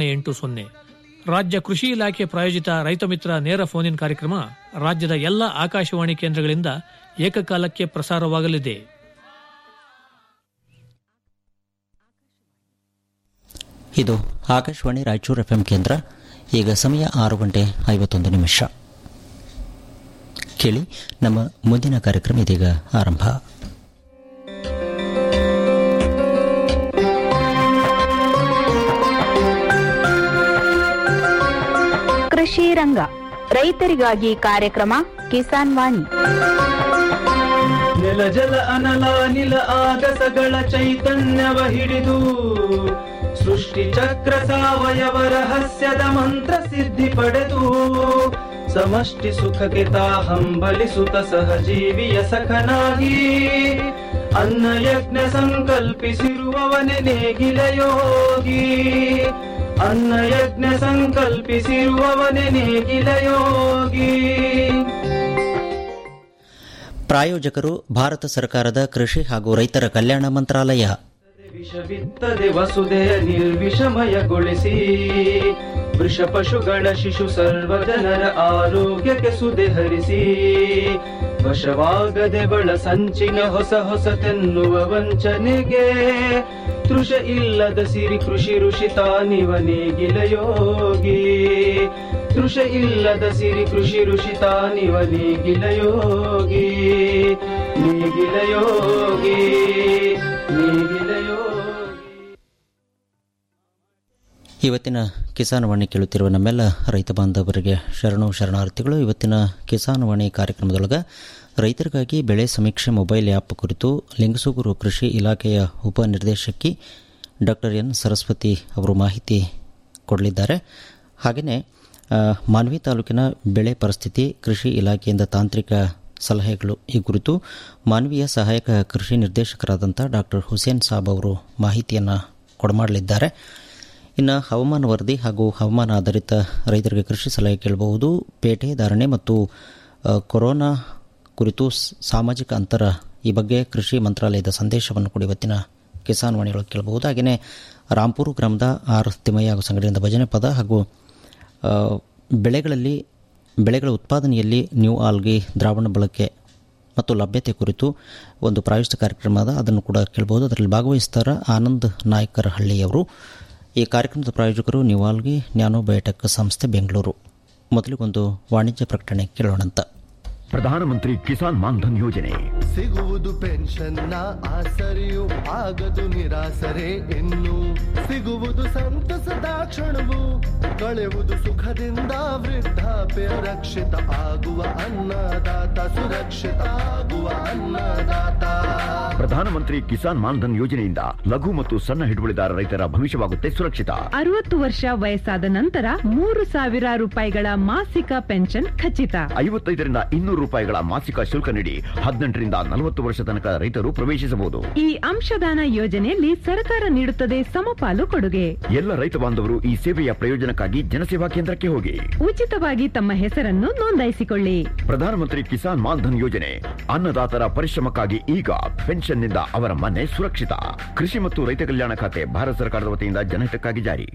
ಸೊನ್ನೆ ಎಂಟು ಸೊನ್ನೆ ರಾಜ್ಯ ಕೃಷಿ ಇಲಾಖೆ ಪ್ರಾಯೋಜಿತ ರೈತ ಮಿತ್ರ ನೇರ ಫೋನ್ ಇನ್ ಕಾರ್ಯಕ್ರಮ ರಾಜ್ಯದ ಎಲ್ಲ ಆಕಾಶವಾಣಿ ಕೇಂದ್ರಗಳಿಂದ ಏಕಕಾಲಕ್ಕೆ ಪ್ರಸಾರವಾಗಲಿದೆ ಇದು ಆಕಾಶವಾಣಿ ರಾಯಚೂರು ಎಫ್ಎಂ ಕೇಂದ್ರ ಈಗ ಸಮಯ ಆರು ಗಂಟೆ ಐವತ್ತೊಂದು ನಿಮಿಷ ಕೇಳಿ ನಮ್ಮ ಮುಂದಿನ ಕಾರ್ಯಕ್ರಮ ಇದೀಗ ಆರಂಭ ಕೃಷಿ ರಂಗ ರೈತರಿಗಾಗಿ ಕಾರ್ಯಕ್ರಮ ಕಿಸಾನ್ ವಾಣಿ ನೆಲ ಜಲ ಅನಲ ನಿಲ ಆಗಸಗಳ ಚೈತನ್ಯವ ಹಿಡಿದು ಸೃಷ್ಟಿ ಚಕ್ರ ಸಾವಯವ ರಹಸ್ಯದ ಮಂತ್ರ ಸಿದ್ಧಿ ಪಡೆದು ಸಮಷ್ಟಿ ಸುಖಕ್ಕೆ ತಾ ಹಂಬಲಿಸುತ್ತ ಸಹಜೀವಿಯ ಸಖನಾಗಿ ಅನ್ನ ಯಜ್ಞ ಸಂಕಲ್ಪಿಸಿರುವವನೆ ನೇಗಿಲ ಯೋಗಿ ಅನ್ನ ಯಜ್ಞ ಸಂಕಲ್ಪಿಸಿರುವವನೆ ನೇಗಿಲ ಯೋಗಿ ಪ್ರಾಯೋಜಕರು ಭಾರತ ಸರ್ಕಾರದ ಕೃಷಿ ಹಾಗೂ ರೈತರ ಕಲ್ಯಾಣ ಮಂತ್ರಾಲಯ ವಿಷವಿತ್ತದೆ ವಸುದೆಯ ನಿರ್ವಿಷಮಯಗೊಳಿಸಿ ವೃಷ ಪಶುಗಳ ಶಿಶು ಸರ್ವ ಜನರ ಆರೋಗ್ಯಕ್ಕೆ ಸುದೆ ಹರಿಸಿ ವಶವಾಗದೆ ಬಳ ಸಂಚಿನ ಹೊಸ ಹೊಸತೆನ್ನುವ ವಂಚನೆಗೆ ತೃಷ ಇಲ್ಲದ ಸಿರಿ ಕೃಷಿ ಋಷಿ ತಾನಿವ ನೇಗಿಲ ಯೋಗಿ ತೃಷ ಇಲ್ಲದ ಸಿರಿ ಕೃಷಿ ಋಷಿ ತಾನಿವ ನೇಗಿಲ ಯೋಗಿ ನೇಗಿಲ ಯೋಗಿ ನೇಗಿಲ ಯೋಗಿ ಇವತ್ತಿನ ಕಿಸಾನ್ ವಾಣಿ ಕೇಳುತ್ತಿರುವ ನಮ್ಮೆಲ್ಲ ರೈತ ಬಾಂಧವರಿಗೆ ಶರಣು ಶರಣಾರ್ಥಿಗಳು ಇವತ್ತಿನ ಕಿಸಾನ್ ವಾಣಿ ಕಾರ್ಯಕ್ರಮದೊಳಗೆ ರೈತರಿಗಾಗಿ ಬೆಳೆ ಸಮೀಕ್ಷೆ ಮೊಬೈಲ್ ಆ್ಯಪ್ ಕುರಿತು ಲಿಂಗಸೂಗೂರು ಕೃಷಿ ಇಲಾಖೆಯ ಉಪನಿರ್ದೇಶಕಿ ಡಾಕ್ಟರ್ ಎನ್ ಸರಸ್ವತಿ ಅವರು ಮಾಹಿತಿ ಕೊಡಲಿದ್ದಾರೆ ಹಾಗೆಯೇ ಆ, ಮಾನ್ವಿ ತಾಲೂಕಿನ ಬೆಳೆ ಪರಿಸ್ಥಿತಿ ಕೃಷಿ ಇಲಾಖೆಯಿಂದ ತಾಂತ್ರಿಕ ಸಲಹೆಗಳು ಈ ಕುರಿತು ಮಾನ್ವಿಯ ಸಹಾಯಕ ಕೃಷಿ ನಿರ್ದೇಶಕರಾದಂಥ ಡಾಕ್ಟರ್ ಹುಸೇನ್ ಸಾಬ್ ಅವರು ಮಾಹಿತಿಯನ್ನು ಕೊಡಮಾಡಲಿದ್ದಾರೆ ಇನ್ನು ಹವಾಮಾನ ವರದಿ ಹಾಗೂ ಹವಾಮಾನ ಆಧಾರಿತ ರೈತರಿಗೆ ಕೃಷಿ ಸಲಹೆ ಕೇಳಬಹುದು ಪೇಟೆ ಧಾರಣೆ ಮತ್ತು ಆ, ಕೊರೋನಾ ಕುರಿತು ಸ್- ಸಾಮಾಜಿಕ ಅಂತರ ಈ ಬಗ್ಗೆ ಕೃಷಿ ಮಂತ್ರಾಲಯದ ಸಂದೇಶವನ್ನು ಕೂಡ ಇವತ್ತಿನ ಕಿಸಾನ್ ವಾಣಿಯೊಳಗೆ ಕೇಳಬಹುದು ಹಾಗೆಯೇ ರಾಂಪುರ ಗ್ರಾಮದ ಆರ್ ತಿಮ್ಮಯ್ಯ ಹಾಗೂ ಸಂಘಟನೆಯಿಂದ ಭಜನೆ ಪದ ಹಾಗೂ ಆ, ಬೆಳೆಗಳಲ್ಲಿ ಬೆಳೆಗಳ ಉತ್ಪಾದನೆಯಲ್ಲಿ ನ್ಯೂ ಆಲ್ಗಿ ದ್ರಾವಣ ಬಳಕೆ ಮತ್ತು ಲಭ್ಯತೆ ಕುರಿತು ಒಂದು ಪ್ರಾಯೋಜಿತ ಕಾರ್ಯಕ್ರಮ ಅದ ಅದನ್ನು ಕೂಡ ಕೇಳಬಹುದು ಅದರಲ್ಲಿ ಭಾಗವಹಿಸ್ತಾರ ಆನಂದ್ ನಾಯ್ಕರಹಳ್ಳಿಯವರು ಈ ಕಾರ್ಯಕ್ರಮದ ಪ್ರಾಯೋಜಕರು ನ್ಯೂ ಆಲ್ಗಿ ನ್ಯಾನೋ ಬಯೋಟೆಕ್ ಸಂಸ್ಥೆ ಬೆಂಗಳೂರು ಮೊದಲಿಗೊಂದು ವಾಣಿಜ್ಯ ಪ್ರಕಟಣೆ ಕೇಳೋಣಂತ ಪ್ರಧಾನಮಂತ್ರಿ ಕಿಸಾನ್ ಮಾನ್ಧನ್ ಯೋಜನೆ ಸಿಗುವುದು ಪೆನ್ಷನ್ನ ಆಸರೆಯು ಆಗದು ನಿರಾಸರೆ ಇನ್ನು ಸಿಗುವುದು ಸಂತಸದ ಕ್ಷಣವು ಕಳೆವುದು ಸುಖದಿಂದ ವೃದ್ಧಾಪ್ಯ ರಕ್ಷಿತ ಆಗುವ ಅನ್ನದಾತ ಸುರಕ್ಷಿತ ಆಗುವ ಅನ್ನದಾತ ಪ್ರಧಾನಮಂತ್ರಿ ಕಿಸಾನ್ ಮಾನ್ಧನ್ ಯೋಜನೆಯಿಂದ ಲಘು ಮತ್ತು ಸಣ್ಣ ಹಿಡುವಳಿದಾರ ರೈತರ ಭವಿಷ್ಯವಾಗುತ್ತೆ ಸುರಕ್ಷಿತ ಅರವತ್ತು ವರ್ಷ ವಯಸ್ಸಾದ ನಂತರ ಮೂರು ಸಾವಿರ ರೂಪಾಯಿಗಳ ಮಾಸಿಕ ಪೆನ್ಷನ್ ಖಚಿತ ಐವತ್ತೈದರಿಂದ ಇನ್ನೂರು ರೂಪಾಯಿಗಳ ಮಾಸಿಕ ಶುಲ್ಕ ನೀಡಿ ಹದಿನೆಂಟರಿಂದ ನಲವತ್ತು ವರ್ಷ ತನಕ ರೈತರು ಪ್ರವೇಶಿಸಬಹುದು ಈ ಅಂಶದಾನ ಯೋಜನೆಯಲ್ಲಿ ಸರ್ಕಾರ ನೀಡುತ್ತದೆ ಸಮಪಾಲು ಕೊಡುಗೆ ಎಲ್ಲ ರೈತ ಬಾಂಧವರು ಈ ಸೇವೆಯ ಪ್ರಯೋಜನಕ್ಕಾಗಿ ಜನಸೇವಾ ಕೇಂದ್ರಕ್ಕೆ ಹೋಗಿ ಉಚಿತವಾಗಿ ತಮ್ಮ ಹೆಸರನ್ನು ನೋಂದಾಯಿಸಿಕೊಳ್ಳಿ ಪ್ರಧಾನಮಂತ್ರಿ ಕಿಸಾನ್ ಮಾನ್ಧನ್ ಯೋಜನೆ ಅನ್ನದಾತರ ಪರಿಶ್ರಮಕ್ಕಾಗಿ ಈಗ ಪೆನ್ಷನ್ನಿಂದ ಅವರ ಮನೆ ಸುರಕ್ಷಿತ ಕೃಷಿ ಮತ್ತು ರೈತ ಕಲ್ಯಾಣ ಖಾತೆ ಭಾರತ ಸರ್ಕಾರದ ವತಿಯಿಂದ ಜನಹಿತಕ್ಕಾಗಿ ಜಾರಿ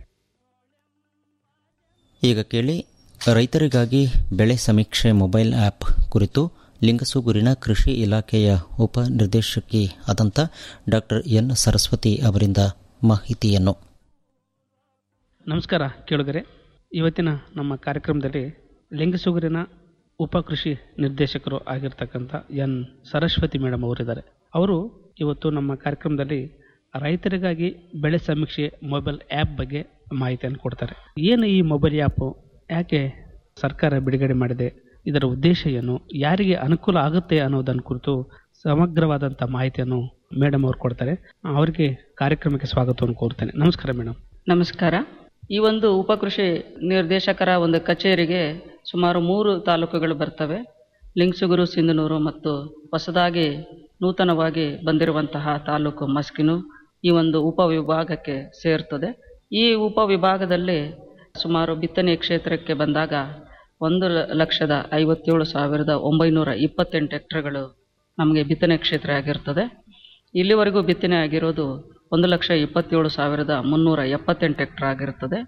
ಈಗ ಕೇಳಿ ರೈತರಿಗಾಗಿ ಬೆಳೆ ಸಮೀಕ್ಷೆ ಮೊಬೈಲ್ ಆ್ಯಪ್ ಕುರಿತು ಲಿಂಗಸೂಗೂರಿನ ಕೃಷಿ ಇಲಾಖೆಯ ಉಪ ನಿರ್ದೇಶಕಿ ಆದಂಥ ಡಾಕ್ಟರ್ ಎನ್ ಸರಸ್ವತಿ ಅವರಿಂದ ಮಾಹಿತಿಯನ್ನು ನಮಸ್ಕಾರ ಕೇಳುಗರೆ ಇವತ್ತಿನ ನಮ್ಮ ಕಾರ್ಯಕ್ರಮದಲ್ಲಿ ಲಿಂಗಸುಗರಿನ ಉಪ ಕೃಷಿ ನಿರ್ದೇಶಕರು ಆಗಿರ್ತಕ್ಕಂಥ ಎನ್ ಸರಸ್ವತಿ ಮೇಡಮ್ ಅವರಿದ್ದಾರೆ ಅವರು ಇವತ್ತು ನಮ್ಮ ಕಾರ್ಯಕ್ರಮದಲ್ಲಿ ರೈತರಿಗಾಗಿ ಬೆಳೆ ಸಮೀಕ್ಷೆ ಮೊಬೈಲ್ ಆ್ಯಪ್ ಬಗ್ಗೆ ಮಾಹಿತಿಯನ್ನು ಕೊಡ್ತಾರೆ ಏನು ಈ ಮೊಬೈಲ್ ಆ್ಯಪು ಯಾಕೆ ಸರ್ಕಾರ ಬಿಡುಗಡೆ ಮಾಡಿದೆ ಇದರ ಉದ್ದೇಶ ಏನು ಯಾರಿಗೆ ಅನುಕೂಲ ಆಗುತ್ತೆ ಅನ್ನೋದನ್ನು ಕುರಿತು ಸಮಗ್ರವಾದಂಥ ಮಾಹಿತಿಯನ್ನು ಮೇಡಮ್ ಅವರು ಕೊಡ್ತಾರೆ ಅವರಿಗೆ ಕಾರ್ಯಕ್ರಮಕ್ಕೆ ಸ್ವಾಗತವನ್ನು ಕೋರ್ತೇನೆ ನಮಸ್ಕಾರ ಮೇಡಮ್ ನಮಸ್ಕಾರ ಈ ಒಂದು ಉಪಕೃಷಿ ನಿರ್ದೇಶಕರ ಒಂದು ಕಚೇರಿಗೆ ಸುಮಾರು ಮೂರು ತಾಲೂಕುಗಳು ಬರ್ತವೆ ಲಿಂಗಸುಗೂರು ಸಿಂಧನೂರು ಮತ್ತು ಹೊಸದಾಗಿ ನೂತನವಾಗಿ ಬಂದಿರುವಂತಹ ತಾಲೂಕು ಮಸ್ಕಿನು ಈ ಒಂದು ಉಪವಿಭಾಗಕ್ಕೆ ಸೇರ್ತದೆ ಈ ಉಪವಿಭಾಗದಲ್ಲಿ ಸುಮಾರು ಬಿತ್ತನೆ ಕ್ಷೇತ್ರಕ್ಕೆ ಬಂದಾಗ ಒಂದು ಲ- ಲಕ್ಷದ ಐವತ್ತೇಳು ಸಾವಿರದ ಒಂಬೈನೂರ ಇಪ್ಪತ್ತೆಂಟು ಹೆಕ್ಟರ್ಗಳು ನಮಗೆ ಬಿತ್ತನೆ ಕ್ಷೇತ್ರ ಆಗಿರ್ತದೆ ಇಲ್ಲಿವರೆಗೂ ಬಿತ್ತನೆ ಆಗಿರೋದು ಒಂದು ಲಕ್ಷ ಇಪ್ಪತ್ತೇಳು ಸಾವಿರದ ಮುನ್ನೂರ ಎಪ್ಪತ್ತೆಂಟು ಹೆಕ್ಟರ್ ಆಗಿರುತ್ತದೆ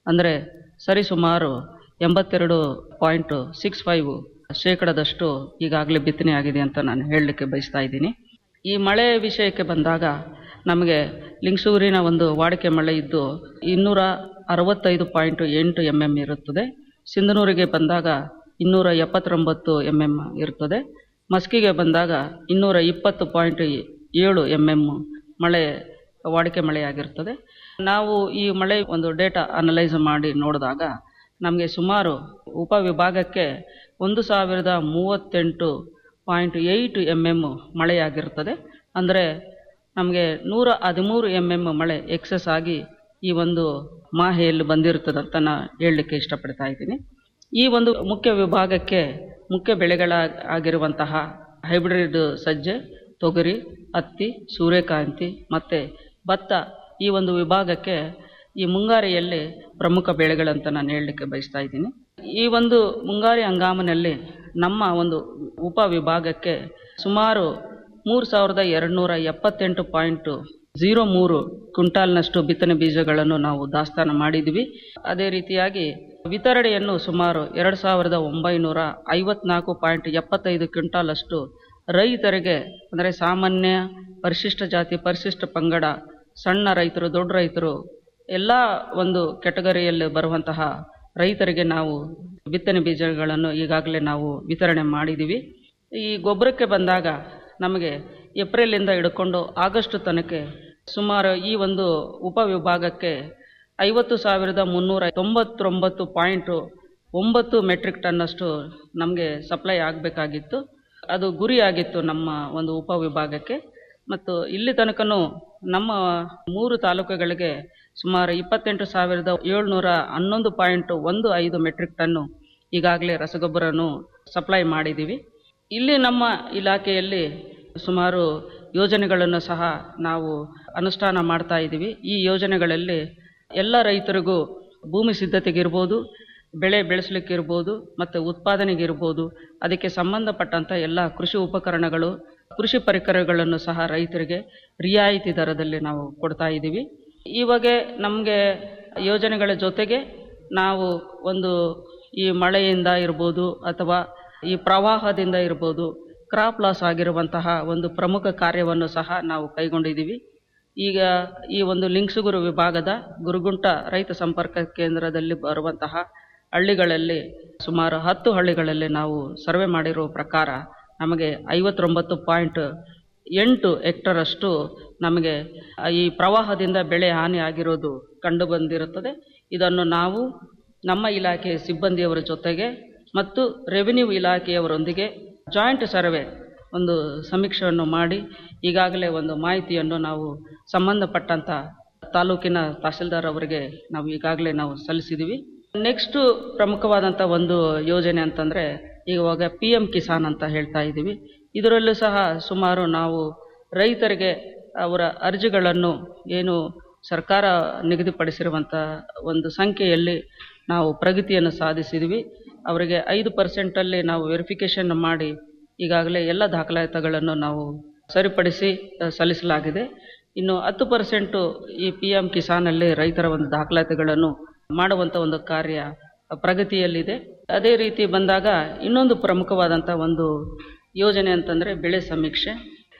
ಅಂದರೆ ಸರಿಸುಮಾರು ಎಂಬತ್ತೆರಡು ಪಾಯಿಂಟ್ ಸಿಕ್ಸ್ ಫೈವ್ ಶೇಕಡದಷ್ಟು ಈಗಾಗಲೇ ಬಿತ್ತನೆ ಆಗಿದೆ ಅಂತ ನಾನು ಹೇಳಲಿಕ್ಕೆ ಬಯಸ್ತಾ ಇದ್ದೀನಿ ಈ ಮಳೆ ವಿಷಯಕ್ಕೆ ಬಂದಾಗ ನಮಗೆ ಲಿಂಗಸೂರಿನ ಒಂದು ವಾಡಿಕೆ ಮಳೆ ಇದ್ದು ಇನ್ನೂರ ಅರವತ್ತೈದು ಪಾಯಿಂಟ್ ಎಂಟು ಎಮ್ ಎಮ್ ಇರುತ್ತದೆ ಸಿಂಧನೂರಿಗೆ ಬಂದಾಗ ಇನ್ನೂರ ಎಪ್ಪತ್ತೊಂಬತ್ತು ಎಮ್ ಎಮ್ ಇರುತ್ತದೆ ಮಸ್ಕಿಗೆ ಬಂದಾಗ ಇನ್ನೂರ ಇಪ್ಪತ್ತು ಪಾಯಿಂಟ್ ಏಳು ಎಮ್ ಎಮ್ ಮಳೆ ವಾಡಿಕೆ ಮಳೆಯಾಗಿರ್ತದೆ ನಾವು ಈ ಮಳೆ ಒಂದು ಡೇಟಾ ಅನಲೈಸ್ ಮಾಡಿ ನೋಡಿದಾಗ ನಮಗೆ ಸುಮಾರು ಉಪವಿಭಾಗಕ್ಕೆ ಒಂದು ಸಾವಿರದ ಮೂವತ್ತೆಂಟು ಪಾಯಿಂಟ್ ಏಯ್ಟ್ ಎಮ್ ಎಮ್ ಮಳೆಯಾಗಿರ್ತದೆ ಅಂದರೆ ನಮಗೆ ನೂರ ಹದಿಮೂರು ಎಮ್ ಎಮ್ ಮಳೆ ಎಕ್ಸಸ್ ಆಗಿ ಈ ಒಂದು ಮಾಹೆಯಲ್ಲಿ ಬಂದಿರುತ್ತದೆ ಅಂತ ನಾನು ಹೇಳಲಿಕ್ಕೆ ಇಷ್ಟಪಡ್ತಾ ಇದ್ದೀನಿ ಈ ಒಂದು ಮುಖ್ಯ ವಿಭಾಗಕ್ಕೆ ಮುಖ್ಯ ಬೆಳೆಗಳ ಆಗಿರುವಂತಹ ಹೈಬ್ರಿಡ್ ಸಜ್ಜೆ ತೊಗರಿ ಹತ್ತಿ ಸೂರ್ಯಕಾಂತಿ ಮತ್ತು ಭತ್ತ ಈ ಒಂದು ವಿಭಾಗಕ್ಕೆ ಈ ಮುಂಗಾರಿಯಲ್ಲಿ ಪ್ರಮುಖ ಬೆಳೆಗಳಂತ ನಾನು ಹೇಳಲಿಕ್ಕೆ ಬಯಸ್ತಾ ಇದ್ದೀನಿ ಈ ಒಂದು ಮುಂಗಾರಿ ಹಂಗಾಮಿನಲ್ಲಿ ನಮ್ಮ ಒಂದು ಉಪ ವಿಭಾಗಕ್ಕೆ ಸುಮಾರು ಮೂರು ಸಾವಿರದ ಎರಡುನೂರ ಎಪ್ಪತ್ತೆಂಟು ಪಾಯಿಂಟು ಝೀರೋ ಮೂರು ಕ್ವಿಂಟಾಲ್ನಷ್ಟು ಬಿತ್ತನೆ ಬೀಜಗಳನ್ನು ನಾವು ದಾಸ್ತಾನು ಮಾಡಿದ್ವಿ ಅದೇ ರೀತಿಯಾಗಿ ವಿತರಣೆಯನ್ನು ಸುಮಾರು ಎರಡು ಸಾವಿರದ ಒಂಬೈನೂರ ಐವತ್ನಾಲ್ಕು ಪಾಯಿಂಟ್ ಎಪ್ಪತ್ತೈದು ಕ್ವಿಂಟಾಲ್ ಅಷ್ಟು ರೈತರಿಗೆ ಅಂದರೆ ಸಾಮಾನ್ಯ ಪರಿಶಿಷ್ಟ ಜಾತಿ ಪರಿಶಿಷ್ಟ ಪಂಗಡ ಸಣ್ಣ ರೈತರು ದೊಡ್ಡ ರೈತರು ಎಲ್ಲ ಒಂದು ಕೆಟಗರಿಯಲ್ಲಿ ಬರುವಂತಹ ರೈತರಿಗೆ ನಾವು ಬಿತ್ತನೆ ಬೀಜಗಳನ್ನು ಈಗಾಗಲೇ ನಾವು ವಿತರಣೆ ಮಾಡಿದ್ದೀವಿ ಈ ಗೊಬ್ಬರಕ್ಕೆ ಬಂದಾಗ ನಮಗೆ ಏಪ್ರಿಲಿಂದ ಹಿಡ್ಕೊಂಡು ಆಗಸ್ಟ್ ತನಕ ಸುಮಾರು ಈ ಒಂದು ಉಪವಿಭಾಗಕ್ಕೆ ಐವತ್ತು ಸಾವಿರದ ಮುನ್ನೂರ ತೊಂಬತ್ತೊಂಬತ್ತು ಪಾಯಿಂಟು ಒಂಬತ್ತು ಮೆಟ್ರಿಕ್ ಟನ್ನಷ್ಟು ನಮಗೆ ಸಪ್ಲೈ ಆಗಬೇಕಾಗಿತ್ತು ಅದು ಗುರಿಯಾಗಿತ್ತು ನಮ್ಮ ಒಂದು ಉಪವಿಭಾಗಕ್ಕೆ ಮತ್ತು ಇಲ್ಲಿ ತನಕನೂ ನಮ್ಮ ಮೂರು ತಾಲೂಕುಗಳಿಗೆ ಸುಮಾರು ಇಪ್ಪತ್ತೆಂಟು ಸಾವಿರದ ಏಳ್ನೂರ ಹನ್ನೊಂದು ಪಾಯಿಂಟ್ ಒಂದು ಐದು ಮೆಟ್ರಿಕ್ ಟನ್ನು ಈಗಾಗಲೇ ರಸಗೊಬ್ಬರನು ಸಪ್ಲೈ ಮಾಡಿದ್ದೀವಿ ಇಲ್ಲಿ ನಮ್ಮ ಇಲಾಖೆಯಲ್ಲಿ ಸುಮಾರು ಯೋಜನೆಗಳನ್ನು ಸಹ ನಾವು ಅನುಷ್ಠಾನ ಮಾಡ್ತಾ ಇದ್ದೀವಿ ಈ ಯೋಜನೆಗಳಲ್ಲಿ ಎಲ್ಲ ರೈತರಿಗೂ ಭೂಮಿ ಸಿದ್ಧತೆಗಿರ್ಬೋದು ಬೆಳೆ ಬೆಳೆಸಲಿಕ್ಕಿರ್ಬೋದು ಮತ್ತು ಉತ್ಪಾದನೆಗಿರ್ಬೋದು ಅದಕ್ಕೆ ಸಂಬಂಧಪಟ್ಟಂಥ ಎಲ್ಲ ಕೃಷಿ ಉಪಕರಣಗಳು ಕೃಷಿ ಪರಿಕರಗಳನ್ನು ಸಹ ರೈತರಿಗೆ ರಿಯಾಯಿತಿ ದರದಲ್ಲಿ ನಾವು ಕೊಡ್ತಾ ಇದ್ದೀವಿ ಇವಾಗ ನಮಗೆ ಯೋಜನೆಗಳ ಜೊತೆಗೆ ನಾವು ಒಂದು ಈ ಮಳೆಯಿಂದ ಇರ್ಬೋದು ಅಥವಾ ಈ ಪ್ರವಾಹದಿಂದ ಇರ್ಬೋದು ಕ್ರಾಪ್ ಲಾಸ್ ಆಗಿರುವಂತಹ ಒಂದು ಪ್ರಮುಖ ಕಾರ್ಯವನ್ನು ಸಹ ನಾವು ಕೈಗೊಂಡಿದ್ದೀವಿ ಈಗ ಈ ಒಂದು ಲಿಂಗ್ಸುಗುರು ವಿಭಾಗದ ಗುರುಗುಂಟ ರೈತ ಸಂಪರ್ಕ ಕೇಂದ್ರದಲ್ಲಿ ಬರುವಂತಹ ಹಳ್ಳಿಗಳಲ್ಲಿ ಸುಮಾರು ಹತ್ತು ಹಳ್ಳಿಗಳಲ್ಲಿ ನಾವು ಸರ್ವೆ ಮಾಡಿರೋ ಪ್ರಕಾರ ನಮಗೆ ಐವತ್ತೊಂಬತ್ತು ಪಾಯಿಂಟ್ ಎಂಟು ಹೆಕ್ಟರಷ್ಟು ನಮಗೆ ಈ ಪ್ರವಾಹದಿಂದ ಬೆಳೆ ಹಾನಿ ಆಗಿರೋದು ಕಂಡು ಬಂದಿರುತ್ತದೆ ಇದನ್ನು ನಾವು ನಮ್ಮ ಇಲಾಖೆ ಸಿಬ್ಬಂದಿಯವರ ಜೊತೆಗೆ ಮತ್ತು ರೆವಿನ್ಯೂ ಇಲಾಖೆಯವರೊಂದಿಗೆ ಜಾಯಿಂಟ್ ಸರ್ವೆ ಒಂದು ಸಮೀಕ್ಷೆಯನ್ನು ಮಾಡಿ ಈಗಾಗಲೇ ಒಂದು ಮಾಹಿತಿಯನ್ನು ನಾವು ಸಂಬಂಧಪಟ್ಟಂಥ ತಾಲೂಕಿನ ತಹಸೀಲ್ದಾರ್ ಅವರಿಗೆ ನಾವು ಈಗಾಗಲೇ ನಾವು ಸಲ್ಲಿಸಿದ್ದೀವಿ ನೆಕ್ಸ್ಟು ಪ್ರಮುಖವಾದಂಥ ಒಂದು ಯೋಜನೆ ಅಂತಂದರೆ ಇವಾಗ ಪಿ ಎಮ್ ಕಿಸಾನ್ ಅಂತ ಹೇಳ್ತಾ ಇದ್ದೀವಿ ಇದರಲ್ಲೂ ಸಹ ಸುಮಾರು ನಾವು ರೈತರಿಗೆ ಅವರ ಅರ್ಜಿಗಳನ್ನು ಏನು ಸರ್ಕಾರ ನಿಗದಿಪಡಿಸಿರುವಂಥ ಒಂದು ಸಂಖ್ಯೆಯಲ್ಲಿ ನಾವು ಪ್ರಗತಿಯನ್ನು ಸಾಧಿಸಿದ್ವಿ ಅವರಿಗೆ ಐದು ಪರ್ಸೆಂಟಲ್ಲಿ ನಾವು ವೆರಿಫಿಕೇಷನ್ ಮಾಡಿ ಈಗಾಗಲೇ ಎಲ್ಲ ದಾಖಲಾತಿಗಳನ್ನು ನಾವು ಸರಿಪಡಿಸಿ ಅ, ಸಲ್ಲಿಸಲಾಗಿದೆ ಇನ್ನು ಹತ್ತು ಪರ್ಸೆಂಟು ಈ ಪಿ ಎಮ್ ಕಿಸಾನಲ್ಲಿ ರೈತರ ಒಂದು ದಾಖಲಾತಿಗಳನ್ನು ಮಾಡುವಂಥ ಒಂದು ಕಾರ್ಯ ಪ್ರಗತಿಯಲ್ಲಿದೆ ಅದೇ ರೀತಿ ಬಂದಾಗ ಇನ್ನೊಂದು ಪ್ರಮುಖವಾದಂಥ ಒಂದು ಯೋಜನೆ ಅಂತಂದರೆ ಬೆಳೆ ಸಮೀಕ್ಷೆ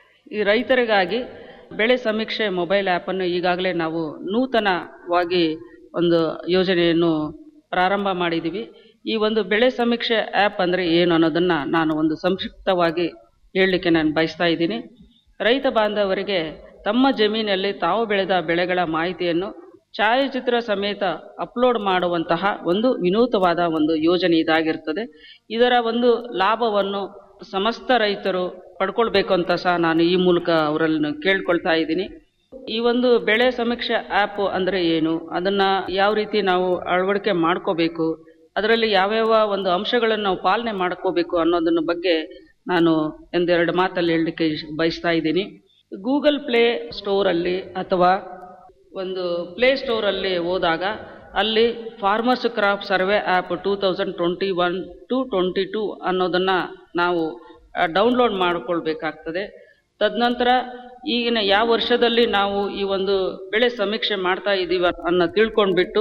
ಈ ರೈತರಿಗಾಗಿ ಬೆಳೆ ಸಮೀಕ್ಷೆ ಮೊಬೈಲ್ ಆ್ಯಪನ್ನು ಈಗಾಗಲೇ ನಾವು ನೂತನವಾಗಿ ಒಂದು ಯೋಜನೆಯನ್ನು ಪ್ರಾರಂಭ ಮಾಡಿದ್ದೀವಿ ಈ ಒಂದು ಬೆಳೆ ಸಮೀಕ್ಷೆ ಆ್ಯಪ್ ಅಂದರೆ ಏನು ಅನ್ನೋದನ್ನು ನಾನು ಒಂದು ಸಂಕ್ಷಿಪ್ತವಾಗಿ ಹೇಳಲಿಕ್ಕೆ ನಾನು ಬಯಸ್ತಾ ಇದ್ದೀನಿ ರೈತ ಬಾಂಧವರಿಗೆ ತಮ್ಮ ಜಮೀನಲ್ಲಿ ತಾವು ಬೆಳೆದ ಬೆಳೆಗಳ ಮಾಹಿತಿಯನ್ನು ಛಾಯಾಚಿತ್ರ ಸಮೇತ ಅಪ್ಲೋಡ್ ಮಾಡುವಂತಹ ಒಂದು ವಿನೂತವಾದ ಒಂದು ಯೋಜನೆ ಇದಾಗಿರ್ತದೆ ಇದರ ಒಂದು ಲಾಭವನ್ನು ಸಮಸ್ತ ರೈತರು ಪಡ್ಕೊಳ್ಬೇಕು ಅಂತ ಸಹ ನಾನು ಈ ಮೂಲಕ ಅವರನ್ನು ಕೇಳ್ಕೊಳ್ತಾ ಇದ್ದೀನಿ ಈ ಒಂದು ಬೆಳೆ ಸಮೀಕ್ಷೆ ಆ್ಯಪ್ ಅಂದರೆ ಏನು ಅದನ್ನು ಯಾವ ರೀತಿ ನಾವು ಅಳವಡಿಕೆ ಮಾಡ್ಕೋಬೇಕು ಅದರಲ್ಲಿ ಯಾವ್ಯಾವ ಒಂದು ಅಂಶಗಳನ್ನು ನಾವು ಪಾಲನೆ ಮಾಡ್ಕೋಬೇಕು ಅನ್ನೋದನ್ನ ಬಗ್ಗೆ ನಾನು ಒಂದೆರಡು ಮಾತಲ್ಲಿ ಹೇಳಲಿಕ್ಕೆ ಬಯಸ್ತಾ ಇದ್ದೀನಿ ಗೂಗಲ್ ಪ್ಲೇ ಸ್ಟೋರಲ್ಲಿ ಅಥವಾ ಒಂದು ಪ್ಲೇ ಸ್ಟೋರಲ್ಲಿ ಹೋದಾಗ ಅಲ್ಲಿ farmers crop survey app two thousand twenty one to twenty two ಅನ್ನೋದನ್ನು ನಾವು ಡೌನ್ಲೋಡ್ ಮಾಡಿಕೊಳ್ಬೇಕಾಗ್ತದೆ ತದನಂತರ ಈಗಿನ ಯಾವ ವರ್ಷದಲ್ಲಿ ನಾವು ಈ ಒಂದು ಬೆಳೆ ಸಮೀಕ್ಷೆ ಮಾಡ್ತಾ ಇದ್ದೀವಿ ಅನ್ನೋ ತಿಳ್ಕೊಂಡ್ಬಿಟ್ಟು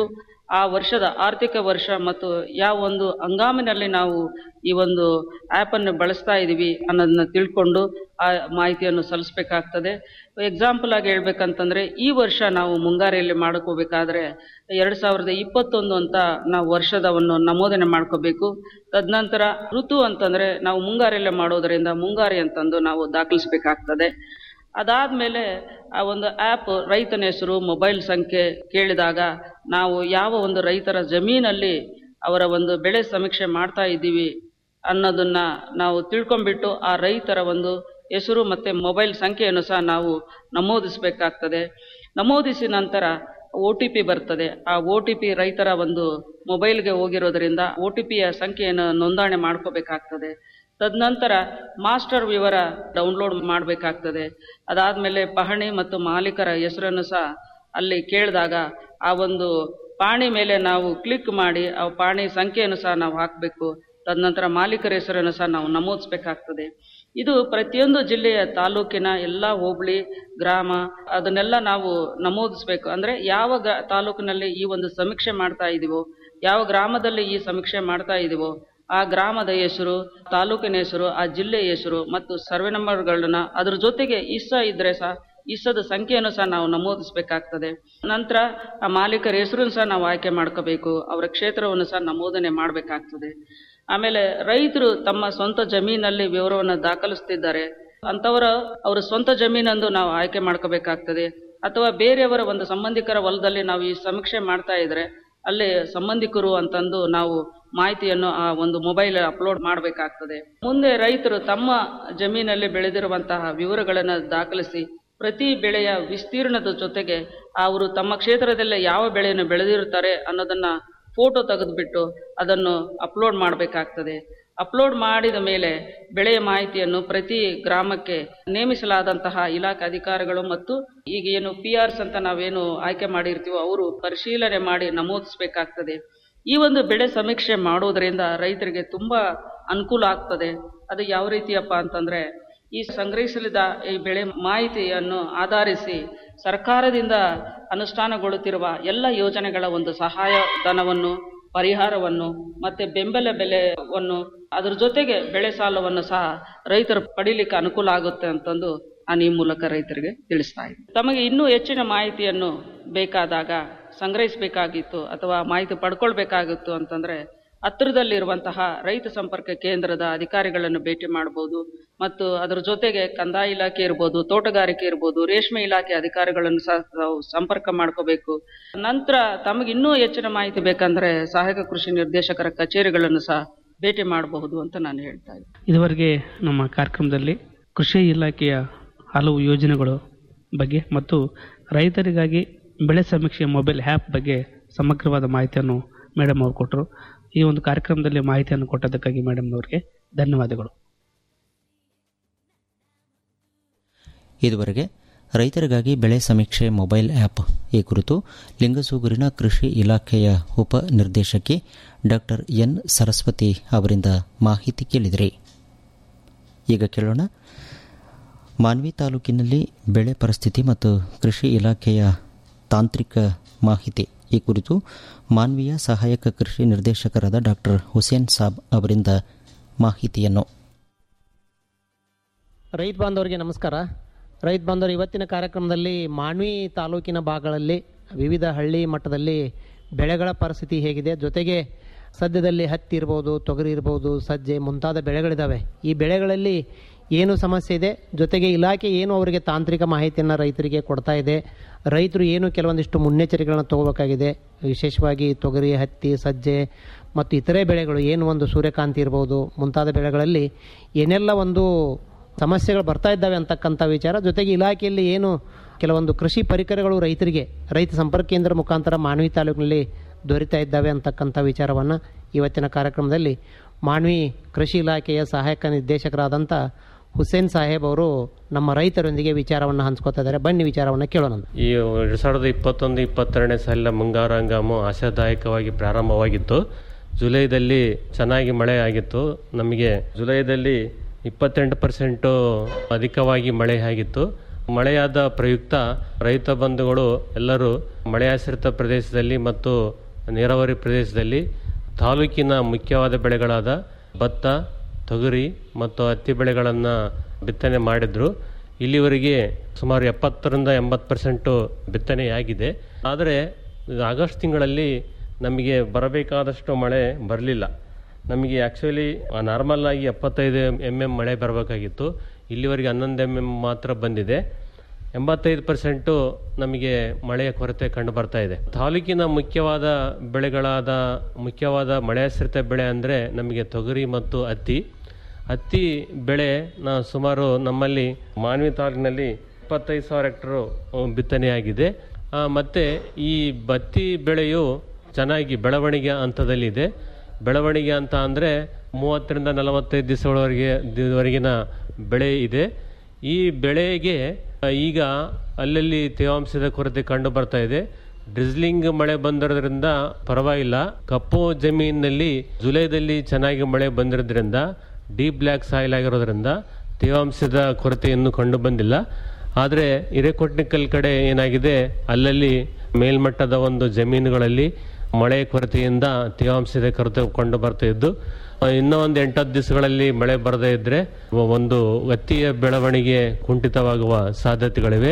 ಆ ವರ್ಷದ ಆರ್ಥಿಕ ವರ್ಷ ಮತ್ತು ಯಾವ ಒಂದು ಹಂಗಾಮಿನಲ್ಲಿ ನಾವು ಈ ಒಂದು ಆ್ಯಪನ್ನು ಬಳಸ್ತಾ ಇದ್ದೀವಿ ಅನ್ನೋದನ್ನ ತಿಳ್ಕೊಂಡು ಆ ಮಾಹಿತಿಯನ್ನು ಸಲ್ಲಿಸಬೇಕಾಗ್ತದೆ ಎಕ್ಸಾಂಪಲ್ ಆಗಿ ಹೇಳ್ಬೇಕಂತಂದ್ರೆ ಈ ವರ್ಷ ನಾವು ಮುಂಗಾರಿಯಲ್ಲಿ ಮಾಡ್ಕೋಬೇಕಾದ್ರೆ ಎರಡು ಸಾವಿರದ ಇಪ್ಪತ್ತೊಂದು ಅಂತ ನಾವು ವರ್ಷದವನ್ನು ನಮೂದನೆ ಮಾಡ್ಕೋಬೇಕು ತದನಂತರ ಋತು ಅಂತಂದ್ರೆ ನಾವು ಮುಂಗಾರಿಯಲ್ಲೇ ಮಾಡೋದರಿಂದ ಮುಂಗಾರಿ ಅಂತಂದು ನಾವು ದಾಖಲಿಸಬೇಕಾಗ್ತದೆ ಅದಾದಮೇಲೆ ಆ ಒಂದು ಆ್ಯಪ್ ರೈತನ ಹೆಸರು ಮೊಬೈಲ್ ಸಂಖ್ಯೆ ಕೇಳಿದಾಗ ನಾವು ಯಾವ ಒಂದು ರೈತರ ಜಮೀನಲ್ಲಿ ಅವರ ಒಂದು ಬೆಳೆ ಸಮೀಕ್ಷೆ ಮಾಡ್ತಾ ಇದ್ದೀವಿ ಅನ್ನೋದನ್ನ ನಾವು ತಿಳ್ಕೊಂಡ್ಬಿಟ್ಟು ಆ ರೈತರ ಒಂದು ಹೆಸರು ಮತ್ತು ಮೊಬೈಲ್ ಸಂಖ್ಯೆಯನ್ನು ಸಹ ನಾವು ನಮೂದಿಸಬೇಕಾಗ್ತದೆ ನಮೂದಿಸಿ ನಂತರ ಒ ಟಿ ಪಿ ಬರ್ತದೆ ಆ ಒ ಟಿ ಪಿ ರೈತರ ಒಂದು ಮೊಬೈಲ್ಗೆ ಹೋಗಿರೋದ್ರಿಂದ ಒ ಟಿ ಪಿಯ ಸಂಖ್ಯೆಯನ್ನು ನೋಂದಣಿ ಮಾಡ್ಕೋಬೇಕಾಗ್ತದೆ ತದನಂತರ ಮಾಸ್ಟರ್ ವಿವರ ಡೌನ್ಲೋಡ್ ಮಾಡಬೇಕಾಗ್ತದೆ ಅದಾದಮೇಲೆ ಪಹಣಿ ಮತ್ತು ಮಾಲೀಕರ ಹೆಸರನ್ನು ಸಹ ಅಲ್ಲಿ ಕೇಳಿದಾಗ ಆ ಒಂದು ಪಾಣಿ ಮೇಲೆ ನಾವು ಕ್ಲಿಕ್ ಮಾಡಿ ಆ ಪಾಣಿ ಸಂಖ್ಯೆಯನ್ನು ಸಹ ನಾವು ಹಾಕಬೇಕು ತದನಂತರ ಮಾಲೀಕರ ಹೆಸರನ್ನು ಸಹ ನಾವು ನಮೂದಿಸಬೇಕಾಗ್ತದೆ ಇದು ಪ್ರತಿಯೊಂದು ಜಿಲ್ಲೆಯ ತಾಲೂಕಿನ ಎಲ್ಲ ಹೋಬಳಿ ಗ್ರಾಮ ಅದನ್ನೆಲ್ಲ ನಾವು ನಮೂದಿಸಬೇಕು ಅಂದರೆ ಯಾವ ಗ ತಾಲೂಕಿನಲ್ಲಿ ಈ ಒಂದು ಸಮೀಕ್ಷೆ ಮಾಡ್ತಾ ಇದೀವೋ ಯಾವ ಗ್ರಾಮದಲ್ಲಿ ಈ ಸಮೀಕ್ಷೆ ಮಾಡ್ತಾ ಇದೀವೋ ಆ ಗ್ರಾಮದ ಹೆಸರು ತಾಲೂಕಿನ ಹೆಸರು ಆ ಜಿಲ್ಲೆಯ ಹೆಸರು ಮತ್ತು ಸರ್ವೆ ನಂಬರ್ಗಳನ್ನ ಅದ್ರ ಜೊತೆಗೆ ಇಸ್ಸ ಇದ್ರೆ ಸಹ ಇಸ್ಸದ ಸಂಖ್ಯೆಯನ್ನು ಸಹ ನಾವು ನಮೂದಿಸಬೇಕಾಗ್ತದೆ ನಂತರ ಆ ಮಾಲೀಕರ ಹೆಸರನ್ನು ಸಹ ನಾವು ಆಯ್ಕೆ ಮಾಡ್ಕೋಬೇಕು ಅವರ ಕ್ಷೇತ್ರವನ್ನು ಸಹ ನಮೂದನೆ ಮಾಡಬೇಕಾಗ್ತದೆ ಆಮೇಲೆ ರೈತರು ತಮ್ಮ ಸ್ವಂತ ಜಮೀನಲ್ಲಿ ವಿವರವನ್ನು ದಾಖಲಿಸ್ತಿದ್ದಾರೆ ಅಂಥವರ ಅವರ ಸ್ವಂತ ಜಮೀನಂದು ನಾವು ಆಯ್ಕೆ ಮಾಡ್ಕೋಬೇಕಾಗ್ತದೆ ಅಥವಾ ಬೇರೆಯವರ ಒಂದು ಸಂಬಂಧಿಕರ ಹೊಲದಲ್ಲಿ ನಾವು ಈ ಸಮೀಕ್ಷೆ ಮಾಡ್ತಾ ಇದ್ರೆ ಅಲ್ಲಿ ಸಂಬಂಧಿಕರು ಅಂತಂದು ನಾವು ಮಾಹಿತಿಯನ್ನು ಆ ಒಂದು ಮೊಬೈಲ್ ಅಪ್ಲೋಡ್ ಮಾಡಬೇಕಾಗ್ತದೆ ಮುಂದೆ ರೈತರು ತಮ್ಮ ಜಮೀನಲ್ಲಿ ಬೆಳೆದಿರುವಂತಹ ವಿವರಗಳನ್ನು ದಾಖಲಿಸಿ ಪ್ರತಿ ಬೆಳೆಯ ವಿಸ್ತೀರ್ಣದ ಜೊತೆಗೆ ಅವರು ತಮ್ಮ ಕ್ಷೇತ್ರದಲ್ಲಿ ಯಾವ ಬೆಳೆಯನ್ನು ಬೆಳೆದಿರುತ್ತಾರೆ ಅನ್ನೋದನ್ನ ಫೋಟೋ ತೆಗೆದುಬಿಟ್ಟು ಅದನ್ನು ಅಪ್ಲೋಡ್ ಮಾಡಬೇಕಾಗ್ತದೆ ಅಪ್ಲೋಡ್ ಮಾಡಿದ ಮೇಲೆ ಬೆಳೆಯ ಮಾಹಿತಿಯನ್ನು ಪ್ರತಿ ಗ್ರಾಮಕ್ಕೆ ನೇಮಿಸಲಾದಂತಹ ಇಲಾಖೆ ಅಧಿಕಾರಿಗಳು ಮತ್ತು ಈಗ ಏನು ಪಿ ಆರ್ಸ್ ಅಂತ ನಾವೇನು ಆಯ್ಕೆ ಮಾಡಿರ್ತೀವೋ ಅವರು ಪರಿಶೀಲನೆ ಮಾಡಿ ನಮೂದಿಸಬೇಕಾಗ್ತದೆ ಈ ಒಂದು ಬೆಳೆ ಸಮೀಕ್ಷೆ ಮಾಡೋದ್ರಿಂದ ರೈತರಿಗೆ ತುಂಬಾ ಅನುಕೂಲ ಆಗ್ತದೆ ಅದು ಯಾವ ರೀತಿಯಪ್ಪ ಅಂತಂದ್ರೆ ಈ ಸಂಗ್ರಹಿಸಲಿದ ಈ ಬೆಳೆ ಮಾಹಿತಿಯನ್ನು ಆಧರಿಸಿ ಸರ್ಕಾರದಿಂದ ಅನುಷ್ಠಾನಗೊಳ್ಳುತ್ತಿರುವ ಎಲ್ಲ ಯೋಜನೆಗಳ ಒಂದು ಸಹಾಯ ಧನವನ್ನು ಪರಿಹಾರವನ್ನು ಮತ್ತೆ ಬೆಂಬಲ ಬೆಲೆಯನ್ನು ಅದರ ಜೊತೆಗೆ ಬೆಳೆ ಸಾಲವನ್ನು ಸಹ ರೈತರು ಪಡೀಲಿಕ್ಕೆ ಅನುಕೂಲ ಆಗುತ್ತೆ ಅಂತಂದು ನಾನು ಈ ಮೂಲಕ ರೈತರಿಗೆ ತಿಳಿಸ್ತಾ ಇದ್ದೀನಿ ತಮಗೆ ಇನ್ನೂ ಹೆಚ್ಚಿನ ಮಾಹಿತಿಯನ್ನು ಬೇಕಾದಾಗ ಸಂಗ್ರಹಿಸಬೇಕಾಗಿತ್ತು ಅಥವಾ ಮಾಹಿತಿ ಪಡ್ಕೊಳ್ಬೇಕಾಗಿತ್ತು ಅಂತಂದ್ರೆ ಹತ್ತಿರದಲ್ಲಿರುವಂತಹ ರೈತ ಸಂಪರ್ಕ ಕೇಂದ್ರದ ಅಧಿಕಾರಿಗಳನ್ನು ಭೇಟಿ ಮಾಡಬಹುದು ಮತ್ತು ಅದರ ಜೊತೆಗೆ ಕಂದಾಯ ಇಲಾಖೆ ಇರ್ಬೋದು ತೋಟಗಾರಿಕೆ ಇರ್ಬೋದು ರೇಷ್ಮೆ ಇಲಾಖೆ ಅಧಿಕಾರಿಗಳನ್ನು ಸಹ ತಾವು ಸಂಪರ್ಕ ಮಾಡ್ಕೋಬೇಕು ನಂತರ ತಮಗೆ ಇನ್ನೂ ಹೆಚ್ಚಿನ ಮಾಹಿತಿ ಬೇಕಂದ್ರೆ ಸಹಾಯಕ ಕೃಷಿ ನಿರ್ದೇಶಕರ ಕಚೇರಿಗಳನ್ನು ಸಹ ಭೇಟಿ ಮಾಡಬಹುದು ಅಂತ ನಾನು ಹೇಳ್ತಾ ಇದ್ದೀನಿ ಇದುವರೆಗೆ ನಮ್ಮ ಕಾರ್ಯಕ್ರಮದಲ್ಲಿ ಕೃಷಿ ಇಲಾಖೆಯ ಹಲವು ಯೋಜನೆಗಳು ಬಗ್ಗೆ ಮತ್ತು ರೈತರಿಗಾಗಿ ಬೆಳೆ ಸಮೀಕ್ಷೆ ಮೊಬೈಲ್ ಆ್ಯಪ್ ಬಗ್ಗೆ ಸಮಗ್ರವಾದ ಮಾಹಿತಿಯನ್ನು ಮೇಡಮ್ ಅವರು ಕೊಟ್ಟರು ಈ ಒಂದು ಕಾರ್ಯಕ್ರಮದಲ್ಲಿ ಮಾಹಿತಿಯನ್ನು ಕೊಟ್ಟದಕ್ಕಾಗಿ ಮೇಡಮ್ನವರಿಗೆ ಧನ್ಯವಾದಗಳು ಇದುವರೆಗೆ ರೈತರಿಗಾಗಿ ಬೆಳೆ ಸಮೀಕ್ಷೆ ಮೊಬೈಲ್ ಆ್ಯಪ್ ಈ ಕುರಿತು ಲಿಂಗಸೂಗೂರಿನ ಕೃಷಿ ಇಲಾಖೆಯ ಉಪ ನಿರ್ದೇಶಕಿ ಡಾಕ್ಟರ್ ಎನ್ ಸರಸ್ವತಿ ಅವರಿಂದ ಮಾಹಿತಿ ಕೇಳಿದಿರಿ ಈಗ ಕೇಳೋಣ ಮಾನ್ವಿ ತಾಲೂಕಿನಲ್ಲಿ ಬೆಳೆ ಪರಿಸ್ಥಿತಿ ಮತ್ತು ಕೃಷಿ ಇಲಾಖೆಯ ತಾಂತ್ರಿಕ ಮಾಹಿತಿ ಈ ಕುರಿತು ಮಾನ್ವಿಯ ಸಹಾಯಕ ಕೃಷಿ ನಿರ್ದೇಶಕರಾದ ಡಾಕ್ಟರ್ ಹುಸೇನ್ ಸಾಬ್ ಅವರಿಂದ ಮಾಹಿತಿಯನ್ನು ರೈತ ಬಾಂಧವರಿಗೆ ನಮಸ್ಕಾರ ರೈತ ಬಾಂಧವರು ಇವತ್ತಿನ ಕಾರ್ಯಕ್ರಮದಲ್ಲಿ ಮಾನ್ವಿ ತಾಲೂಕಿನ ಭಾಗಗಳಲ್ಲಿ ವಿವಿಧ ಹಳ್ಳಿ ಮಟ್ಟದಲ್ಲಿ ಬೆಳೆಗಳ ಪರಿಸ್ಥಿತಿ ಹೇಗಿದೆ ಜೊತೆಗೆ ಸದ್ಯದಲ್ಲಿ ಹತ್ತಿ ಇರ್ಬೋದು ತೊಗರಿ ಇರ್ಬೋದು ಸಜ್ಜೆ ಮುಂತಾದ ಬೆಳೆಗಳಿದ್ದಾವೆ ಈ ಬೆಳೆಗಳಲ್ಲಿ ಏನು ಸಮಸ್ಯೆ ಇದೆ ಜೊತೆಗೆ ಇಲಾಖೆ ಏನು ಅವರಿಗೆ ತಾಂತ್ರಿಕ ಮಾಹಿತಿಯನ್ನು ರೈತರಿಗೆ ಕೊಡ್ತಾ ಇದೆ ರೈತರು ಏನು ಕೆಲವೊಂದಿಷ್ಟು ಮುನ್ನೆಚ್ಚರಿಕೆಗಳನ್ನು ತಗೋಬೇಕಾಗಿದೆ ವಿಶೇಷವಾಗಿ ತೊಗರಿ ಹತ್ತಿ ಸಜ್ಜೆ ಮತ್ತು ಇತರೆ ಬೆಳೆಗಳು ಏನು ಒಂದು ಸೂರ್ಯಕಾಂತಿ ಇರ್ಬೋದು ಮುಂತಾದ ಬೆಳೆಗಳಲ್ಲಿ ಏನೆಲ್ಲ ಒಂದು ಸಮಸ್ಯೆಗಳು ಬರ್ತಾ ಇದ್ದಾವೆ ಅಂತಕ್ಕಂಥ ವಿಚಾರ ಜೊತೆಗೆ ಇಲಾಖೆಯಲ್ಲಿ ಏನು ಕೆಲವೊಂದು ಕೃಷಿ ಪರಿಕರಗಳು ರೈತರಿಗೆ ರೈತ ಸಂಪರ್ಕ ಕೇಂದ್ರ ಮುಖಾಂತರ ಮಾನ್ವಿ ತಾಲೂಕಿನಲ್ಲಿ ದೊರೀತಾ ಇದ್ದಾವೆ ಅಂತಕ್ಕಂಥ ವಿಚಾರವನ್ನು ಇವತ್ತಿನ ಕಾರ್ಯಕ್ರಮದಲ್ಲಿ ಮಾನ್ವಿ ಕೃಷಿ ಇಲಾಖೆಯ ಸಹಾಯಕ ನಿರ್ದೇಶಕರಾದಂಥ ಹುಸೇನ್ ಸಾಹೇಬ್ ಅವರು ನಮ್ಮ ರೈತರೊಂದಿಗೆ ವಿಚಾರವನ್ನು ಹಂಚ್ಕೋತಾ ಇದ್ದಾರೆ ಬನ್ನಿ ವಿಚಾರವನ್ನು ಕೇಳೋಣ ಈ ಎರಡು ಸಾವಿರದ ಇಪ್ಪತ್ತೊಂದು ಇಪ್ಪತ್ತೆರಡನೇ ಸಾಲಿನ ಮುಂಗಾರು ಹಂಗಾಮು ಆಶಾದಾಯಕವಾಗಿ ಪ್ರಾರಂಭವಾಗಿತ್ತು ಜುಲೈದಲ್ಲಿ ಚೆನ್ನಾಗಿ ಮಳೆ ಆಗಿತ್ತು ನಮಗೆ ಜುಲೈದಲ್ಲಿ ಇಪ್ಪತ್ತೆಂಟು ಪರ್ಸೆಂಟು ಅಧಿಕವಾಗಿ ಮಳೆ ಆಗಿತ್ತು ಮಳೆಯಾದ ಪ್ರಯುಕ್ತ ರೈತ ಬಂಧುಗಳು ಎಲ್ಲರೂ ಮಳೆಯಾಶ್ರಿತ ಪ್ರದೇಶದಲ್ಲಿ ಮತ್ತು ನೀರಾವರಿ ಪ್ರದೇಶದಲ್ಲಿ ತಾಲೂಕಿನ ಮುಖ್ಯವಾದ ಬೆಳೆಗಳಾದ ಭತ್ತ ತೊಗರಿ ಮತ್ತು ಹತ್ತಿ ಬೆಳೆಗಳನ್ನು ಬಿತ್ತನೆ ಮಾಡಿದ್ರು ಇಲ್ಲಿವರೆಗೆ ಸುಮಾರು ಎಪ್ಪತ್ತರಿಂದ ಎಂಬತ್ತು ಪರ್ಸೆಂಟು ಬಿತ್ತನೆಯಾಗಿದೆ ಆದರೆ ಆಗಸ್ಟ್ ತಿಂಗಳಲ್ಲಿ ನಮಗೆ ಬರಬೇಕಾದಷ್ಟು ಮಳೆ ಬರಲಿಲ್ಲ ನಮಗೆ ಆ್ಯಕ್ಚುಲಿ ನಾರ್ಮಲ್ ಆಗಿ ಎಪ್ಪತ್ತೈದು ಎಮ್ ಎಮ್ ಮಳೆ ಬರಬೇಕಾಗಿತ್ತು ಇಲ್ಲಿವರೆಗೆ ಹನ್ನೊಂದು ಎಮ್ ಎಮ್ ಮಾತ್ರ ಬಂದಿದೆ ಎಂಬತ್ತೈದು ಪರ್ಸೆಂಟು ನಮಗೆ ಮಳೆಯ ಕೊರತೆ ಕಂಡು ಬರ್ತಾ ಇದೆ ತಾಲೂಕಿನ ಮುಖ್ಯವಾದ ಬೆಳೆಗಳಾದ ಮುಖ್ಯವಾದ ಮಳೆಯಾಶ್ರಿತ ಬೆಳೆ ಅಂದರೆ ನಮಗೆ ತೊಗರಿ ಮತ್ತು ಹತ್ತಿ ಹತ್ತಿ ಬೆಳೆ ನಾ ಸುಮಾರು ನಮ್ಮಲ್ಲಿ ಮಾನ್ವಿ ತಾಲೂಕಿನಲ್ಲಿ ಇಪ್ಪತ್ತೈದು ಸಾವಿರ ಹೆಕ್ಟರು ಬಿತ್ತನೆಯಾಗಿದೆ ಆ, ಮತ್ತೆ ಈ ಬತ್ತಿ ಬೆಳೆಯು ಚೆನ್ನಾಗಿ ಬೆಳವಣಿಗೆ ಹಂತದಲ್ಲಿದೆ ಬೆಳವಣಿಗೆ ಅಂತ ಅಂದರೆ ಮೂವತ್ತರಿಂದ ನಲವತ್ತೈದು ದಿವಸಗಳವರೆಗೆ ದಿವರೆಗಿನ ಬೆಳೆ ಇದೆ ಈ ಬೆಳೆಗೆ ಆ, ಈಗ ಅಲ್ಲಲ್ಲಿ ತೇವಾಂಶದ ಕೊರತೆ ಕಂಡು ಬರ್ತಾ ಇದೆ ಡ್ರಿಸ್ಲಿಂಗ್ ಮಳೆ ಬಂದಿರೋದ್ರಿಂದ ಪರವಾಗಿಲ್ಲ ಕಪ್ಪು ಜಮೀನಿನಲ್ಲಿ ಜುಲೈದಲ್ಲಿ ಚೆನ್ನಾಗಿ ಮಳೆ ಬಂದಿರೋದ್ರಿಂದ ಡೀಪ್ ಬ್ಲ್ಯಾಕ್ ಸಾಯಿಲ್ ಆಗಿರೋದ್ರಿಂದ ತೇವಾಂಶದ ಕೊರತೆ ಇನ್ನೂ ಕಂಡು ಬಂದಿಲ್ಲ ಆದರೆ ಹಿರೇಕೊಟ್ನಿಕಲ್ ಕಡೆ ಏನಾಗಿದೆ ಅಲ್ಲಲ್ಲಿ ಮೇಲ್ಮಟ್ಟದ ಒಂದು ಜಮೀನುಗಳಲ್ಲಿ ಮಳೆ ಕೊರತೆಯಿಂದ ತೇವಾಂಶದ ಕೊರತೆ ಕಂಡು ಬರ್ತಾ ಇದ್ದು ಆ, ಇನ್ನೂ ಒಂದು ಎಂಟತ್ತು ದಿವಸಗಳಲ್ಲಿ ಮಳೆ ಬರದೇ ಇದ್ರೆ ಒಂದು ಹತ್ತಿಯ ಬೆಳವಣಿಗೆ ಕುಂಠಿತವಾಗುವ ಸಾಧ್ಯತೆಗಳಿವೆ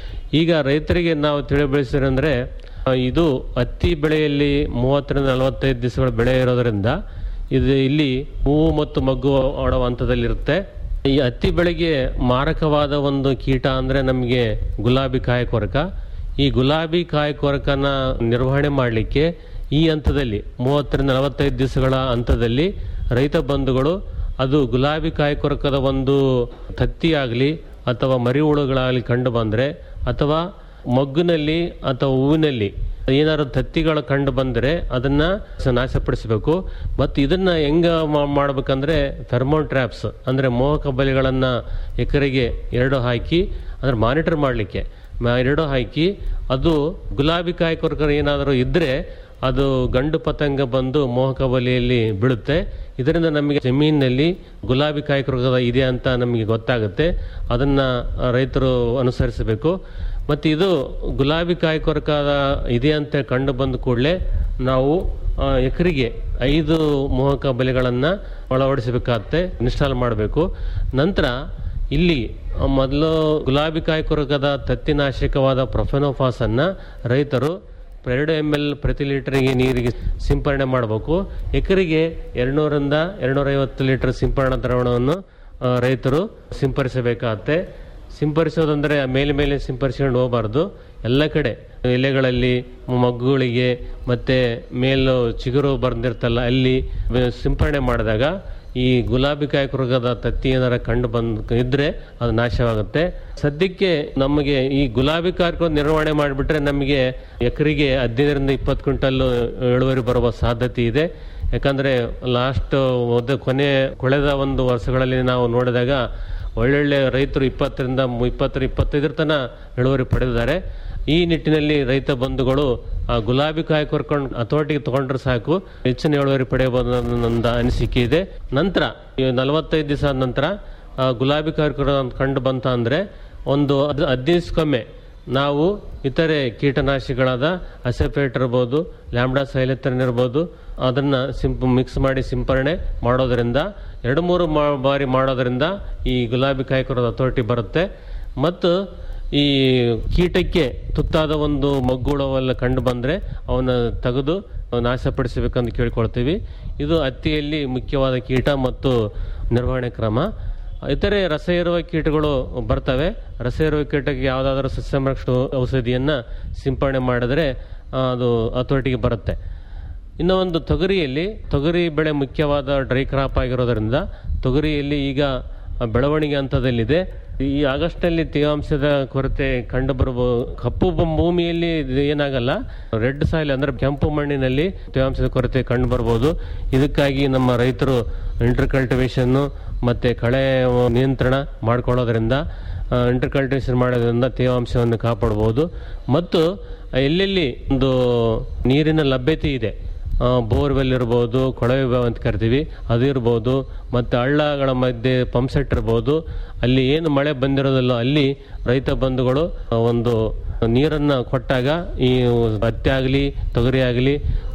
ಈಗ ರೈತರಿಗೆ ನಾವು ತಿಳಿಬಳಿಸಿದ್ರೆ ಇದು ಹತ್ತಿ ಬೆಳೆಯಲ್ಲಿ ಮೂವತ್ತರಿಂದ ನಲವತ್ತೈದು ದಿವಸಗಳ ಬೆಳೆ ಇರೋದ್ರಿಂದ ಇದು ಇಲ್ಲಿ ಹೂವು ಮತ್ತು ಮಗ್ಗು ಆಡೋ ಹಂತದಲ್ಲಿರುತ್ತೆ ಈ ಹತ್ತಿ ಬೆಳೆಗೆ ಮಾರಕವಾದ ಒಂದು ಕೀಟ ಅಂದರೆ ನಮಗೆ ಗುಲಾಬಿ ಕಾಯ ಕೊರಕ ಈ ಗುಲಾಬಿ ಕಾಯ ಕೊರಕನ ನಿರ್ವಹಣೆ ಮಾಡಲಿಕ್ಕೆ ಈ ಹಂತದಲ್ಲಿ ಮೂವತ್ತರಿಂದ ನಲವತ್ತೈದು ದಿವಸಗಳ ಹಂತದಲ್ಲಿ ರೈತ ಬಂಧುಗಳು ಅದು ಗುಲಾಬಿ ಕಾಯ ಕೊರಕದ ಒಂದು ತತ್ತಿ ಆಗಲಿ ಅಥವಾ ಮರಿ ಹುಳುಗಳಾಗಲಿ ಕಂಡು ಬಂದರೆ ಅಥವಾ ಮೊಗ್ಗಿನಲ್ಲಿ ಅಥವಾ ಹೂವಿನಲ್ಲಿ ಏನಾದ್ರು ತತ್ತಿಗಳು ಕಂಡು ಬಂದರೆ ಅದನ್ನ ಸ- ನಾಶಪಡಿಸಬೇಕು ಮತ್ತು ಇದನ್ನ ಹೆಂಗ ಮಾ- ಮಾಡ್ಬೇಕಂದ್ರೆ ಫೆರ್ಮೋನ್ ಟ್ರ್ಯಾಪ್ಸ್ ಅಂದ್ರೆ ಮೋಹಕ ಬಲೆಗಳನ್ನ ಎಕರೆಗೆ ಎರಡು ಹಾಕಿ ಅಂದ್ರೆ ಮಾನಿಟರ್ ಮಾಡಲಿಕ್ಕೆ ಎರಡು ಹಾಕಿ ಅದು ಗುಲಾಬಿ ಕಾಯಿ ಕೊರಕರು ಏನಾದರೂ ಇದ್ರೆ ಅದು ಗಂಡು ಪತಂಗ ಬಂದು ಮೋಹಕ ಬಲೆಯಲ್ಲಿ ಬೀಳುತ್ತೆ ಇದರಿಂದ ನಮಗೆ ಜಮೀನಿನಲ್ಲಿ ಗುಲಾಬಿ ಕಾಯಿ ಕೊರಕ ಇದೆ ಅಂತ ನಮಗೆ ಗೊತ್ತಾಗುತ್ತೆ ಅದನ್ನ ಆ, ರೈತರು ಅನುಸರಿಸಬೇಕು ಮತ್ತು ಇದು ಗುಲಾಬಿ ಕಾಯಿ ಕೊರಕದ ಇದೆ ಅಂತ ಕಂಡು ಬಂದ ಕೂಡಲೇ ನಾವು ಆ, ಎಕರೆಗೆ ಐದು ಮೋಹಕ ಬಲೆಗಳನ್ನು ಅಳವಡಿಸಬೇಕಾಗತ್ತೆ ಇನ್ಸ್ಟಾಲ್ ಮಾಡಬೇಕು ನಂತರ ಇಲ್ಲಿ ಆ, ಮೊದಲು ಗುಲಾಬಿ ಕಾಯಿ ಕೊರಕದ ತತ್ತಿನಾಶಕವಾದ ಪ್ರೊಫೆನೋಫಾಸ್ ಅನ್ನ ರೈತರು ಎರಡು ಎಮ್ ಎಲ್ ಪ್ರತಿ ಲೀಟರ್ಗೆ ನೀರಿಗೆ ಸಿಂಪರಣೆ ಮಾಡಬೇಕು ಎಕರೆಗೆ ಎರಡ್ನೂರಿಂದ ಎರಡ್ನೂರೈವತ್ತು ಲೀಟರ್ ಸಿಂಪರಣಾ ದ್ರಾವಣವನ್ನು ಆ, ರೈತರು ಸಿಂಪರಿಸಬೇಕಾಗತ್ತೆ ಸಿಂಪರಿಸೋದಂದ್ರೆ ಮೇಲೆ ಮೇಲೆ ಸಿಂಪರಿಸ್ಕೊಂಡು ಹೋಗಬಾರ್ದು ಎಲ್ಲ ಕಡೆ ಎಲೆಗಳಲ್ಲಿ ಮಗ್ಗುಗಳಿಗೆ ಮತ್ತೆ ಮೇಲು ಚಿಗುರು ಬಂದಿರ್ತಲ್ಲ ಅಲ್ಲಿ ವ- ಸಿಂಪರಣೆ ಮಾಡಿದಾಗ ಈ ಗುಲಾಬಿ ಕಾಯಿ ಕುರುಗದ ತತ್ತಿ ಏನಾರ ಕಂಡು ಬಂದ್ ಇದ್ರೆ ಅದು ನಾಶವಾಗುತ್ತೆ ಸದ್ಯಕ್ಕೆ ನಮಗೆ ಈ ಗುಲಾಬಿ ಕಾಯಿ ನಿರ್ವಹಣೆ ಮಾಡಿಬಿಟ್ರೆ ನಮಗೆ ಎಕರೆಗೆ ಹದಿನೈದರಿಂದ ಇಪ್ಪತ್ತು ಕ್ವಿಂಟಲ್ ಇಳುವರಿ ಬರುವ ಸಾಧ್ಯತೆ ಇದೆ ಯಾಕಂದ್ರೆ ಲಾಸ್ಟ್ ಕೊನೆ ಕೊಳೆದ ಒಂದು ವರ್ಷಗಳಲ್ಲಿ ನಾವು ನೋಡಿದಾಗ ಒಳ್ಳೊಳ್ಳೆ ರೈತರು ಇಪ್ಪತ್ತರಿಂದ ಮು- ಇಪ್ಪತ್ತರ ಇಪ್ಪತ್ತೈದರ ತನ ಇಳುವರಿ ಪಡೆದಿದ್ದಾರೆ ಈ ನಿಟ್ಟಿನಲ್ಲಿ ರೈತ ಬಂಧುಗಳು ಆ ಗುಲಾಬಿ ಕಾಯಿ ಕೊರ್ಕೊಂಡು ಹತೋಟಿಗೆ ತಗೊಂಡ್ರೆ ಸಾಕು ಹೆಚ್ಚಿನ ಇಳುವರಿ ಪಡೆಯಬಹುದು ಅನ್ನೋ ನನ್ನ ಅನಿಸಿಕೆ ಇದೆ ನಂತರ ಈ ನಲವತ್ತೈದು ದಿವಸ ಆದ ನಂತರ ಆ ಗುಲಾಬಿ ಕಾಯಿ ಕೊರ ಕಂಡು ಬಂತ ಅಂದ್ರೆ ಒಂದು ಹದ್- ಹದಿನೈದು ದಿವ್ಸಕ್ಕೊಮ್ಮೆ ನಾವು ಇತರೆ ಕೀಟನಾಶಕಗಳಾದ ಅಸೆಫೇಟ್ ಇರ್ಬೋದು ಲ್ಯಾಂಬ್ಡಾ ಸೈಲೆತ್ತರ್ನ್ ಇರ್ಬೋದು ಅದನ್ನ ಸಿಂಪ್ ಮಿಕ್ಸ್ ಮಾಡಿ ಸಿಂಪರಣೆ ಮಾಡೋದ್ರಿಂದ ಎರಡು ಮೂರು ಮಾ- ಬಾರಿ ಮಾಡೋದ್ರಿಂದ ಈ ಗುಲಾಬಿ ಕಾಯಿಕೊರದ ಹತೋಟಿ ಬರುತ್ತೆ ಮತ್ತು ಈ ಕೀಟಕ್ಕೆ ತುತ್ತಾದ ಒಂದು ಮಗ್ಗುಳವೆಲ್ಲ ಕಂಡು ಬಂದ್ರೆ ಅವನ್ನ ತೆಗೆದು ನಾಶಪಡಿಸಬೇಕಂತ ಕೇಳ್ಕೊಳ್ತೀವಿ ಇದು ಹತ್ತಿಯಲ್ಲಿ ಮುಖ್ಯವಾದ ಕೀಟ ಮತ್ತು ನಿರ್ವಹಣೆ ಕ್ರಮ ಇತರೆ ರಸ ಇರುವ ಕೀಟಗಳು ಬರ್ತವೆ ರಸ ಇರುವ ಕೀಟಕ್ಕೆ ಯಾವುದಾದ್ರೂ ಸಸ್ಯಮರಕ್ಷ ಔಷಧಿಯನ್ನ ಸಿಂಪರಣೆ ಮಾಡಿದ್ರೆ ಆ, ಅದು ಹತೋಟಿಗೆ ಬರುತ್ತೆ ಇನ್ನು ಒಂದು ತೊಗರಿಯಲ್ಲಿ ತೊಗರಿ ಬೆಳೆ ಮುಖ್ಯವಾದ ಡ್ರೈ ಕ್ರಾಪ್ ಆಗಿರೋದ್ರಿಂದ ತೊಗರಿಯಲ್ಲಿ ಈಗ ಬೆಳವಣಿಗೆ ಹಂತದಲ್ಲಿದೆ ಈ ಆಗಸ್ಟ್ನಲ್ಲಿ ತೇವಾಂಶದ ಕೊರತೆ ಕಂಡು ಬರಬಹುದು ಕಪ್ಪು ಬ- ಭೂಮಿಯಲ್ಲಿ ಇದು ಏನಾಗಲ್ಲ ರೆಡ್ ಸಾಯಿಲ್ ಅಂದ್ರೆ ಕೆಂಪು ಮಣ್ಣಿನಲ್ಲಿ ತೇವಾಂಶದ ಕೊರತೆ ಕಂಡು ಬರಬಹುದು ಇದಕ್ಕಾಗಿ ನಮ್ಮ ರೈತರು ಇಂಟರ್ ಕಲ್ಟಿವೇಶನ್ ಮತ್ತೆ ಕಳೆ ನಿಯಂತ್ರಣ ಮಾಡ್ಕೊಳ್ಳೋದ್ರಿಂದ ಇಂಟರ್ ಕಲ್ಟಿವೇಶನ್ ಮಾಡೋದ್ರಿಂದ ತೇವಾಂಶವನ್ನು ಕಾಪಾಡಬಹುದು ಮತ್ತು ಎಲ್ಲೆಲ್ಲಿ ಒಂದು ನೀರಿನ ಲಭ್ಯತೆ ಇದೆ ಬೋರ್ವೆಲ್ ಇರ್ಬೋದು ಕೊಳವೆ ಬಾವಿ ಅಂತ ಕರಿತೀವಿ ಅದು ಇರ್ಬೋದು ಮತ್ತು ಹಳ್ಳಗಳ ಮಧ್ಯೆ ಪಂಪ್ ಸೆಟ್ ಇರ್ಬೋದು ಅಲ್ಲಿ ಏನು ಮಳೆ ಬಂದಿರೋದಿಲ್ಲ ಅಲ್ಲಿ ರೈತ ಬಂಧುಗಳು ಆ, ಒಂದು ನೀರನ್ನು ಕೊಟ್ಟಾಗ ಈ ಹತ್ತಿ ಆಗಲಿ ತೊಗರಿ ಆಗಲಿ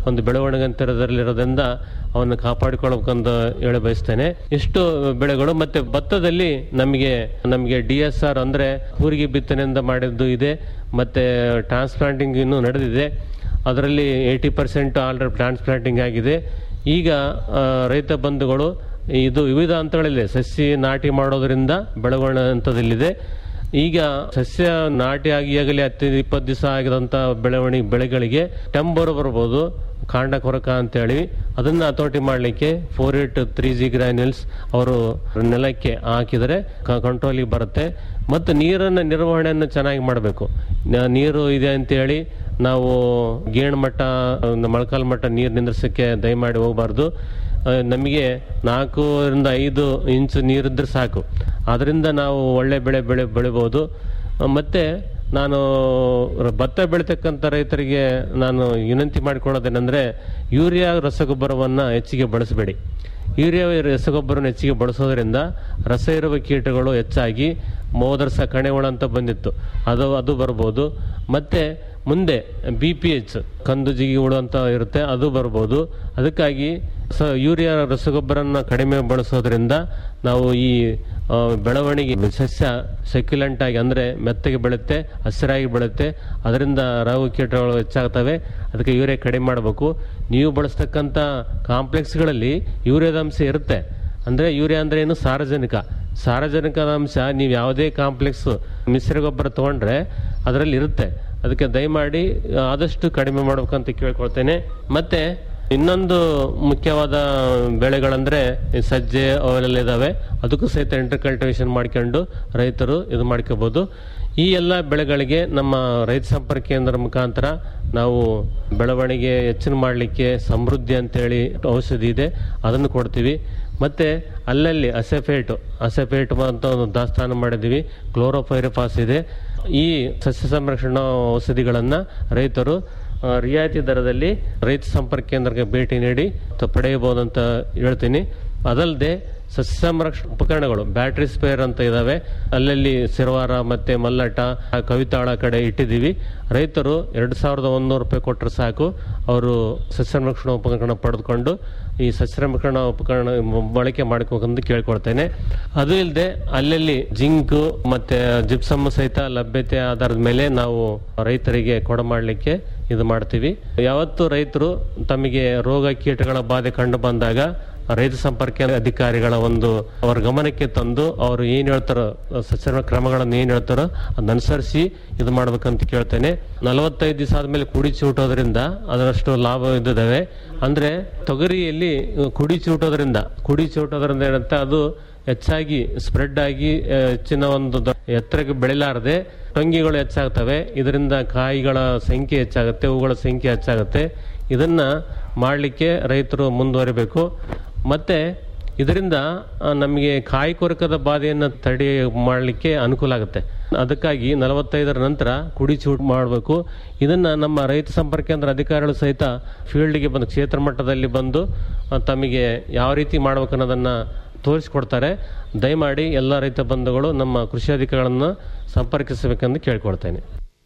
ಒಂದು ಬೆಳವಣಿಗೆ ಅಂತರದಲ್ಲಿರೋದ್ರಿಂದ ಅವನ್ನು ಕಾಪಾಡಿಕೊಳ್ಳಬೇಕಂತ ಹೇಳಿ ಬಯಸ್ತೇನೆ ಇಷ್ಟು ಬೆಳೆಗಳು ಮತ್ತೆ ಭತ್ತದಲ್ಲಿ ನಮಗೆ ನಮಗೆ ಡಿ ಎಸ್ ಆರ್ ಅಂದ್ರೆ ಕೂರಿಗೆ ಬಿತ್ತನೆಯಿಂದ ಮಾಡಿದ್ದು ಇದೆ ಮತ್ತೆ ಟ್ರಾನ್ಸ್ಪ್ಲಾಂಟಿಂಗ್ ಇನ್ನೂ ನಡೆದಿದೆ ಅದರಲ್ಲಿ ಏಯ್ಟಿ ಪರ್ಸೆಂಟ್ ಆಲ್ರೆಡಿ ಟ್ರಾನ್ಸ್ಪ್ಲಾಂಟಿಂಗ್ ಆಗಿದೆ ಈಗ ಆ, ರೈತ ಬಂಧುಗಳು ಇದು ವಿವಿಧ ಹಂತಗಳಿದೆ ಸಸಿ ನಾಟಿ ಮಾಡೋದ್ರಿಂದ ಬೆಳವಣಿಗೆ ಹಂತದಲ್ಲಿದೆ ಈಗ ಸಸ್ಯ ನಾಟಿ ಆಗಿ ಆಗಲಿ ಹತ್ತೈದು ಇಪ್ಪತ್ತು ದಿವಸ ಆಗಿದಂಥ ಬೆಳವಣಿಗೆ ಬೆಳೆಗಳಿಗೆ ಟೆಂಬರ್ ಬರ್ಬೋದು ಕಾಂಡ ಕೊರಕ ಅಂತೇಳಿ ಅದನ್ನ ಹತೋಟಿ ಮಾಡಲಿಕ್ಕೆ four eight three G granules ಅವರು ನೆಲಕ್ಕೆ ಹಾಕಿದರೆ ಕಂಟ್ರೋಲಿಗೆ ಬರುತ್ತೆ ಮತ್ತು ನೀರನ್ನು ನಿರ್ವಹಣೆಯನ್ನು ಚೆನ್ನಾಗಿ ಮಾಡಬೇಕು ನೀರು ಇದೆ ಅಂತೇಳಿ ನಾವು ಗೇಣ್ ಮಟ್ಟ ಒಂದು ಮೊಳಕಾಲು ಮಟ್ಟ ನೀರು ನಿಂದ್ರಿಸಕ್ಕೆ ದಯಮಾಡಿ ಹೋಗಬಾರ್ದು ಆ, ನಮಗೆ ನಾಲ್ಕರಿಂದ ಐದು ಇಂಚು ನೀರಿದ್ರೆ ಸಾಕು ಅದರಿಂದ ನಾವು ಒಳ್ಳೆ ಬೆಳೆ ಬೆಳೆ ಬೆಳಿಬೋದು ಆ, ಮತ್ತೆ ನಾನು ರ- ಭತ್ತ ಬೆಳಿತಕ್ಕಂಥ ರೈತರಿಗೆ ನಾನು ವಿನಂತಿ ಮಾಡಿಕೊಳ್ಳೋದೇನೆಂದ್ರೆ ಯೂರಿಯಾ ರಸಗೊಬ್ಬರವನ್ನು ಹೆಚ್ಚಿಗೆ ಬಳಸಬೇಡಿ ಯೂರಿಯಾ ರಸಗೊಬ್ಬರವನ್ನು ಹೆಚ್ಚಿಗೆ ಬಳಸೋದ್ರಿಂದ ರಸ ಇರುವ ಕೀಟಗಳು ಹೆಚ್ಚಾಗಿ ಮೋದರ್ಸ ಕಣೆಹುಳ ಅಂತ ಬಂದಿತ್ತು ಅದು ಅದು ಬರ್ಬೋದು ಮತ್ತೆ ಮುಂದೆ ಬಿ ಪಿ ಎಚ್ ಕಂದು ಜಿಗಿ ಹುಳು ಅಂತ ಇರುತ್ತೆ ಅದು ಬರ್ಬೋದು ಅದಕ್ಕಾಗಿ ಸ ಯೂರಿಯಾ ರಸಗೊಬ್ಬರನ ಕಡಿಮೆ ಬಳಸೋದ್ರಿಂದ ನಾವು ಈ ಆ, ಬೆಳವಣಿಗೆ ಸಸ್ಯ ಸೆಕ್ಯುಲೆಂಟ್ ಆಗಿ ಅಂದರೆ ಮೆತ್ತಗೆ ಬೆಳುತ್ತೆ ಹಸಿರಾಗಿ ಬೆಳುತ್ತೆ ಅದರಿಂದ ರಾಗು ಕೀಟಗಳು ಹೆಚ್ಚಾಗ್ತವೆ ಅದಕ್ಕೆ ಯೂರಿಯಾ ಕಡಿಮೆ ಮಾಡಬೇಕು ನೀವು ಬಳಸ್ತಕ್ಕಂಥ ಕಾಂಪ್ಲೆಕ್ಸ್ಗಳಲ್ಲಿ ಯೂರಿಯಾದ ಅಂಶ ಇರುತ್ತೆ ಅಂದರೆ ಯೂರಿಯಾ ಅಂದ್ರೆ ಏನು ಸಾರಜನಕ ಸಾರಜನಕದ ಅಂಶ ನೀವು ಯಾವುದೇ ಕಾಂಪ್ಲೆಕ್ಸ್ ಮಿಶ್ರ ಗೊಬ್ಬರ ತಗೊಂಡ್ರೆ ಅದರಲ್ಲಿ ಇರುತ್ತೆ ಅದಕ್ಕೆ ದಯಮಾಡಿ ಆದಷ್ಟು ಕಡಿಮೆ ಮಾಡ್ಬೇಕಂತ ಕೇಳ್ಕೊಳ್ತೇನೆ ಮತ್ತೆ ಇನ್ನೊಂದು ಮುಖ್ಯವಾದ ಬೆಳೆಗಳಂದ್ರೆ ಈ ಸಜ್ಜೆ ಅವೆಲ್ಲ ಇದಾವೆ ಅದಕ್ಕೂ ಸಹಿತ ಇಂಟರ್ ಕಲ್ಟಿವೇಶನ್ ಮಾಡ್ಕೊಂಡು ರೈತರು ಇದು ಮಾಡ್ಕೋಬಹುದು ಈ ಎಲ್ಲ ಬೆಳೆಗಳಿಗೆ ನಮ್ಮ ರೈತ ಸಂಪರ್ಕ ಕೇಂದ್ರ ಮುಖಾಂತರ ನಾವು ಬೆಳವಣಿಗೆ ಹೆಚ್ಚಿನ ಮಾಡಲಿಕ್ಕೆ ಸಮೃದ್ಧಿ ಅಂತೇಳಿ ಔಷಧಿ ಇದೆ ಅದನ್ನು ಕೊಡ್ತೀವಿ ಮತ್ತೆ ಅಲ್ಲಲ್ಲಿ ಅಸೆಫೇಟ್ ಅಸೆಫೇಟ್ ಅಂತ ಒಂದು ದಾಸ್ತಾನು ಮಾಡಿದ್ದೀವಿ ಕ್ಲೋರೋಫೈರಫಾಸ್ ಇದೆ ಈ ಸಸ್ಯ ಸಂರಕ್ಷಣಾ ಔಷಧಿಗಳನ್ನು ರೈತರು ಆ, ರಿಯಾಯಿತಿ ದರದಲ್ಲಿ ರೈತ ಸಂಪರ್ಕ ಕೇಂದ್ರಕ್ಕೆ ಭೇಟಿ ನೀಡಿ ತ- ಪಡೆಯಬಹುದಂತ ಹೇಳ್ತೀನಿ ಅದಲ್ಲದೆ ಸಸ್ಯ ಸಂರಕ್ಷಣಾ ಉಪಕರಣಗಳು ಬ್ಯಾಟ್ರಿ ಸ್ಪೇರ್ ಅಂತ ಇದಾವೆ ಅಲ್ಲಲ್ಲಿ ಸಿರವಾರ ಮತ್ತೆ ಮಲ್ಲಟ ಆ ಕವಿತಾಳ ಕಡೆ ಇಟ್ಟಿದ್ದೀವಿ ರೈತರು ಎರಡು ಸಾವಿರದ ಒಂದೂರು ರೂಪಾಯಿ ಕೊಟ್ಟರೆ ಸಾಕು ಅವರು ಸಸ್ಯ ಸಂರಕ್ಷಣಾ ಉಪಕರಣ ಪಡೆದುಕೊಂಡು ಈ ಸಸ್ಯ ಸಂರಕ್ಷಣಾ ಉಪಕರಣ ಮ- ಬಳಕೆ ಮಾಡ್ಕೋಬೇಕಂತ ಕೇಳ್ಕೊಳ್ತೇನೆ ಅದು ಇಲ್ಲದೆ ಅಲ್ಲಲ್ಲಿ ಜಿಂಕ್ ಮತ್ತೆ ಜಿಪ್ಸಮ್ ಸಹಿತ ಲಭ್ಯತೆ ಆಧಾರದ ಮೇಲೆ ನಾವು ರೈತರಿಗೆ ಕೊಡಮಾಡಲಿಕ್ಕೆ ಇದು ಮಾಡ್ತೀವಿ ಯಾವತ್ತು ರೈತರು ತಮಗೆ ರೋಗ ಕೀಟಗಳ ಬಾಧೆ ಕಂಡು ಬಂದಾಗ ರೈತ ಸಂಪರ್ಕ ಅಧಿಕಾರಿಗಳ ಒಂದು ಅವರ ಗಮನಕ್ಕೆ ತಂದು ಅವರು ಏನ್ ಹೇಳ್ತಾರೋ ಸಸ್ಯ ಕ್ರಮಗಳನ್ನು ಏನ್ ಹೇಳ್ತಾರೋ ಅದನ್ನ ಅನುಸರಿಸಿ ಇದು ಮಾಡ್ಬೇಕಂತ ಕೇಳ್ತೇನೆ ನಲವತ್ತೈದು ದಿವಸ ಆದ್ಮೇಲೆ ಕುಡಿ ಚೂಟೋದ್ರಿಂದ ಅದರಷ್ಟು ಲಾಭ ಇದ್ದಾವೆ ಅಂದ್ರೆ ತೊಗರಿಯಲ್ಲಿ ಕುಡಿ ಚೂಟೋದ್ರಿಂದ ಕುಡಿ ಚೂಟೋದ್ರಿಂದ ಏನಂತ ಅದು ಹೆಚ್ಚಾಗಿ ಸ್ಪ್ರೆಡ್ ಆಗಿ ಆ, ಹೆಚ್ಚಿನ ಒಂದು ದೊ- ಎತ್ತರಕ್ಕೆ ಬೆಳಿಲಾರದೆ ಟೊಂಗಿಗಳು ಹೆಚ್ಚಾಗ್ತವೆ ಇದರಿಂದ ಕಾಯಿಗಳ ಸಂಖ್ಯೆ ಹೆಚ್ಚಾಗುತ್ತೆ ಹೂಗಳ ಸಂಖ್ಯೆ ಹೆಚ್ಚಾಗುತ್ತೆ ಇದನ್ನ ಮಾಡಲಿಕ್ಕೆ ರೈತರು ಮುಂದುವರಿಬೇಕು ಮತ್ತೆ ಇದರಿಂದ ಆ, ನಮಗೆ ಕಾಯಿ ಕೊರಕದ ಬಾಧೆಯನ್ನು ತಡೆ ಮಾಡಲಿಕ್ಕೆ ಅನುಕೂಲ ಆಗುತ್ತೆ ಅದಕ್ಕಾಗಿ ನಲವತ್ತೈದರ ನಂತರ ಕುಡಿ ಚೂಟ್ ಮಾಡಬೇಕು ಇದನ್ನ ನಮ್ಮ ರೈತ ಸಂಪರ್ಕ ಕೇಂದ್ರ ಅಧಿಕಾರಿಗಳು ಸಹಿತ ಫೀಲ್ಡ್ಗೆ ಬಂದು ಕ್ಷೇತ್ರ ಮಟ್ಟದಲ್ಲಿ ಬಂದು ಆ, ತಮಗೆ ಯಾವ ರೀತಿ ಮಾಡ್ಬೇಕು ಅನ್ನೋದನ್ನ ತೋರಿಸ್ಕೊಡ್ತಾರೆ ದಯಮಾಡಿ ಎಲ್ಲ ರೈತ ಬಂಧುಗಳು ನಮ್ಮ ಕೃಷಿ ಅಧಿಕಾರಿಗಳನ್ನು ಸಂಪರ್ಕಿಸಬೇಕೆಂದು ಕೇಳ್ಕೊಳ್ತೇನೆ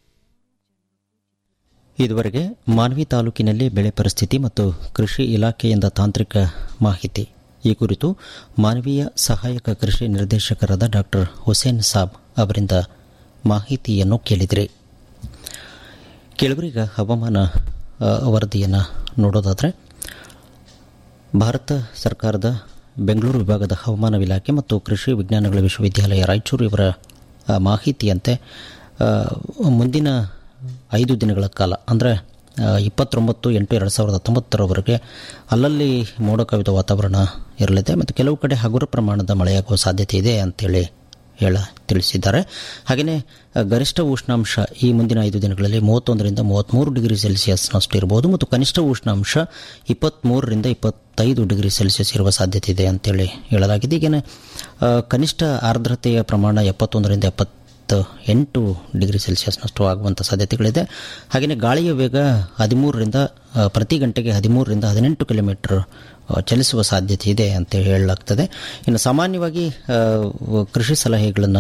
ಇದುವರೆಗೆ ಮಾನ್ವಿ ತಾಲೂಕಿನಲ್ಲಿ ಬೆಳೆ ಪರಿಸ್ಥಿತಿ ಮತ್ತು ಕೃಷಿ ಇಲಾಖೆಯಿಂದ ತಾಂತ್ರಿಕ ಮಾಹಿತಿ ಈ ಕುರಿತು ಮಾನವೀಯ ಸಹಾಯಕ ಕೃಷಿ ನಿರ್ದೇಶಕರಾದ ಡಾಕ್ಟರ್ ಹುಸೇನ್ ಸಾಬ್ ಅವರಿಂದ ಮಾಹಿತಿಯನ್ನು ಕೇಳಿದಿರಿ ಕೆಲವರೀಗ ಹವಾಮಾನ ಆ, ವರದಿಯನ್ನು ನೋಡೋದಾದರೆ ಭಾರತ ಸರ್ಕಾರದ ಬೆಂಗಳೂರು ವಿಭಾಗದ ಹವಾಮಾನ ಇಲಾಖೆ ಮತ್ತು ಕೃಷಿ ವಿಜ್ಞಾನಗಳ ವಿಶ್ವವಿದ್ಯಾಲಯ ರಾಯಚೂರು ಇವರ ಆ, ಮಾಹಿತಿಯಂತೆ ಆ, ಮುಂದಿನ ಐದು ದಿನಗಳ ಕಾಲ ಅಂದರೆ ಇಪ್ಪತ್ತೊಂಬತ್ತು ಎಂಟು ಎರಡು ಸಾವಿರದ ಹತ್ತೊಂಬತ್ತರವರೆಗೆ ಅಲ್ಲಲ್ಲಿ ಮೋಡ ಕವಿದ ವಾತಾವರಣ ಇರಲಿದೆ ಮತ್ತು ಕೆಲವು ಕಡೆ ಹಗುರ ಪ್ರಮಾಣದ ಮಳೆಯಾಗುವ ಸಾಧ್ಯತೆ ಇದೆ ಅಂತೇಳಿ ಹೇಳ ತಿಳಿಸಿದ್ದಾರೆ ಹಾಗೆಯೇ ಆ, ಗರಿಷ್ಠ ಉಷ್ಣಾಂಶ ಈ ಮುಂದಿನ ಐದು ದಿನಗಳಲ್ಲಿ ಮೂವತ್ತೊಂದರಿಂದ ಮೂವತ್ತ್ಮೂರು ಡಿಗ್ರಿ ಸೆಲ್ಸಿಯಸ್ನಷ್ಟು ಇರಬಹುದು ಮತ್ತು ಕನಿಷ್ಠ ಉಷ್ಣಾಂಶ ಇಪ್ಪತ್ತ್ಮೂರರಿಂದ ಇಪ್ಪತ್ತೈದು ಡಿಗ್ರಿ ಸೆಲ್ಸಿಯಸ್ ಇರುವ ಸಾಧ್ಯತೆ ಇದೆ ಅಂತೇಳಿ ಹೇಳಲಾಗಿದೆ ಈಗೇನೆ ಆ, ಕನಿಷ್ಠ ಆರ್ದ್ರತೆಯ ಪ್ರಮಾಣ ಎಪ್ಪತ್ತೊಂದರಿಂದ ಎಪ್ಪತ್ತು ಎಂಟು ಡಿಗ್ರಿ ಸೆಲ್ಸಿಯಸ್ನಷ್ಟು ಆಗುವಂಥ ಸಾಧ್ಯತೆಗಳಿದೆ ಹಾಗೆಯೇ ಗಾಳಿಯ ವೇಗ ಹದಿಮೂರರಿಂದ ಆ, ಪ್ರತಿ ಗಂಟೆಗೆ ಹದಿಮೂರರಿಂದ ಹದಿನೆಂಟು ಕಿಲೋಮೀಟರ್ ಆ, ಚಲಿಸುವ ಸಾಧ್ಯತೆ ಇದೆ ಅಂತ ಹೇಳಲಾಗ್ತದೆ ಇನ್ನು ಸಾಮಾನ್ಯವಾಗಿ ಆ, ಕೃಷಿ ಸಲಹೆಗಳನ್ನು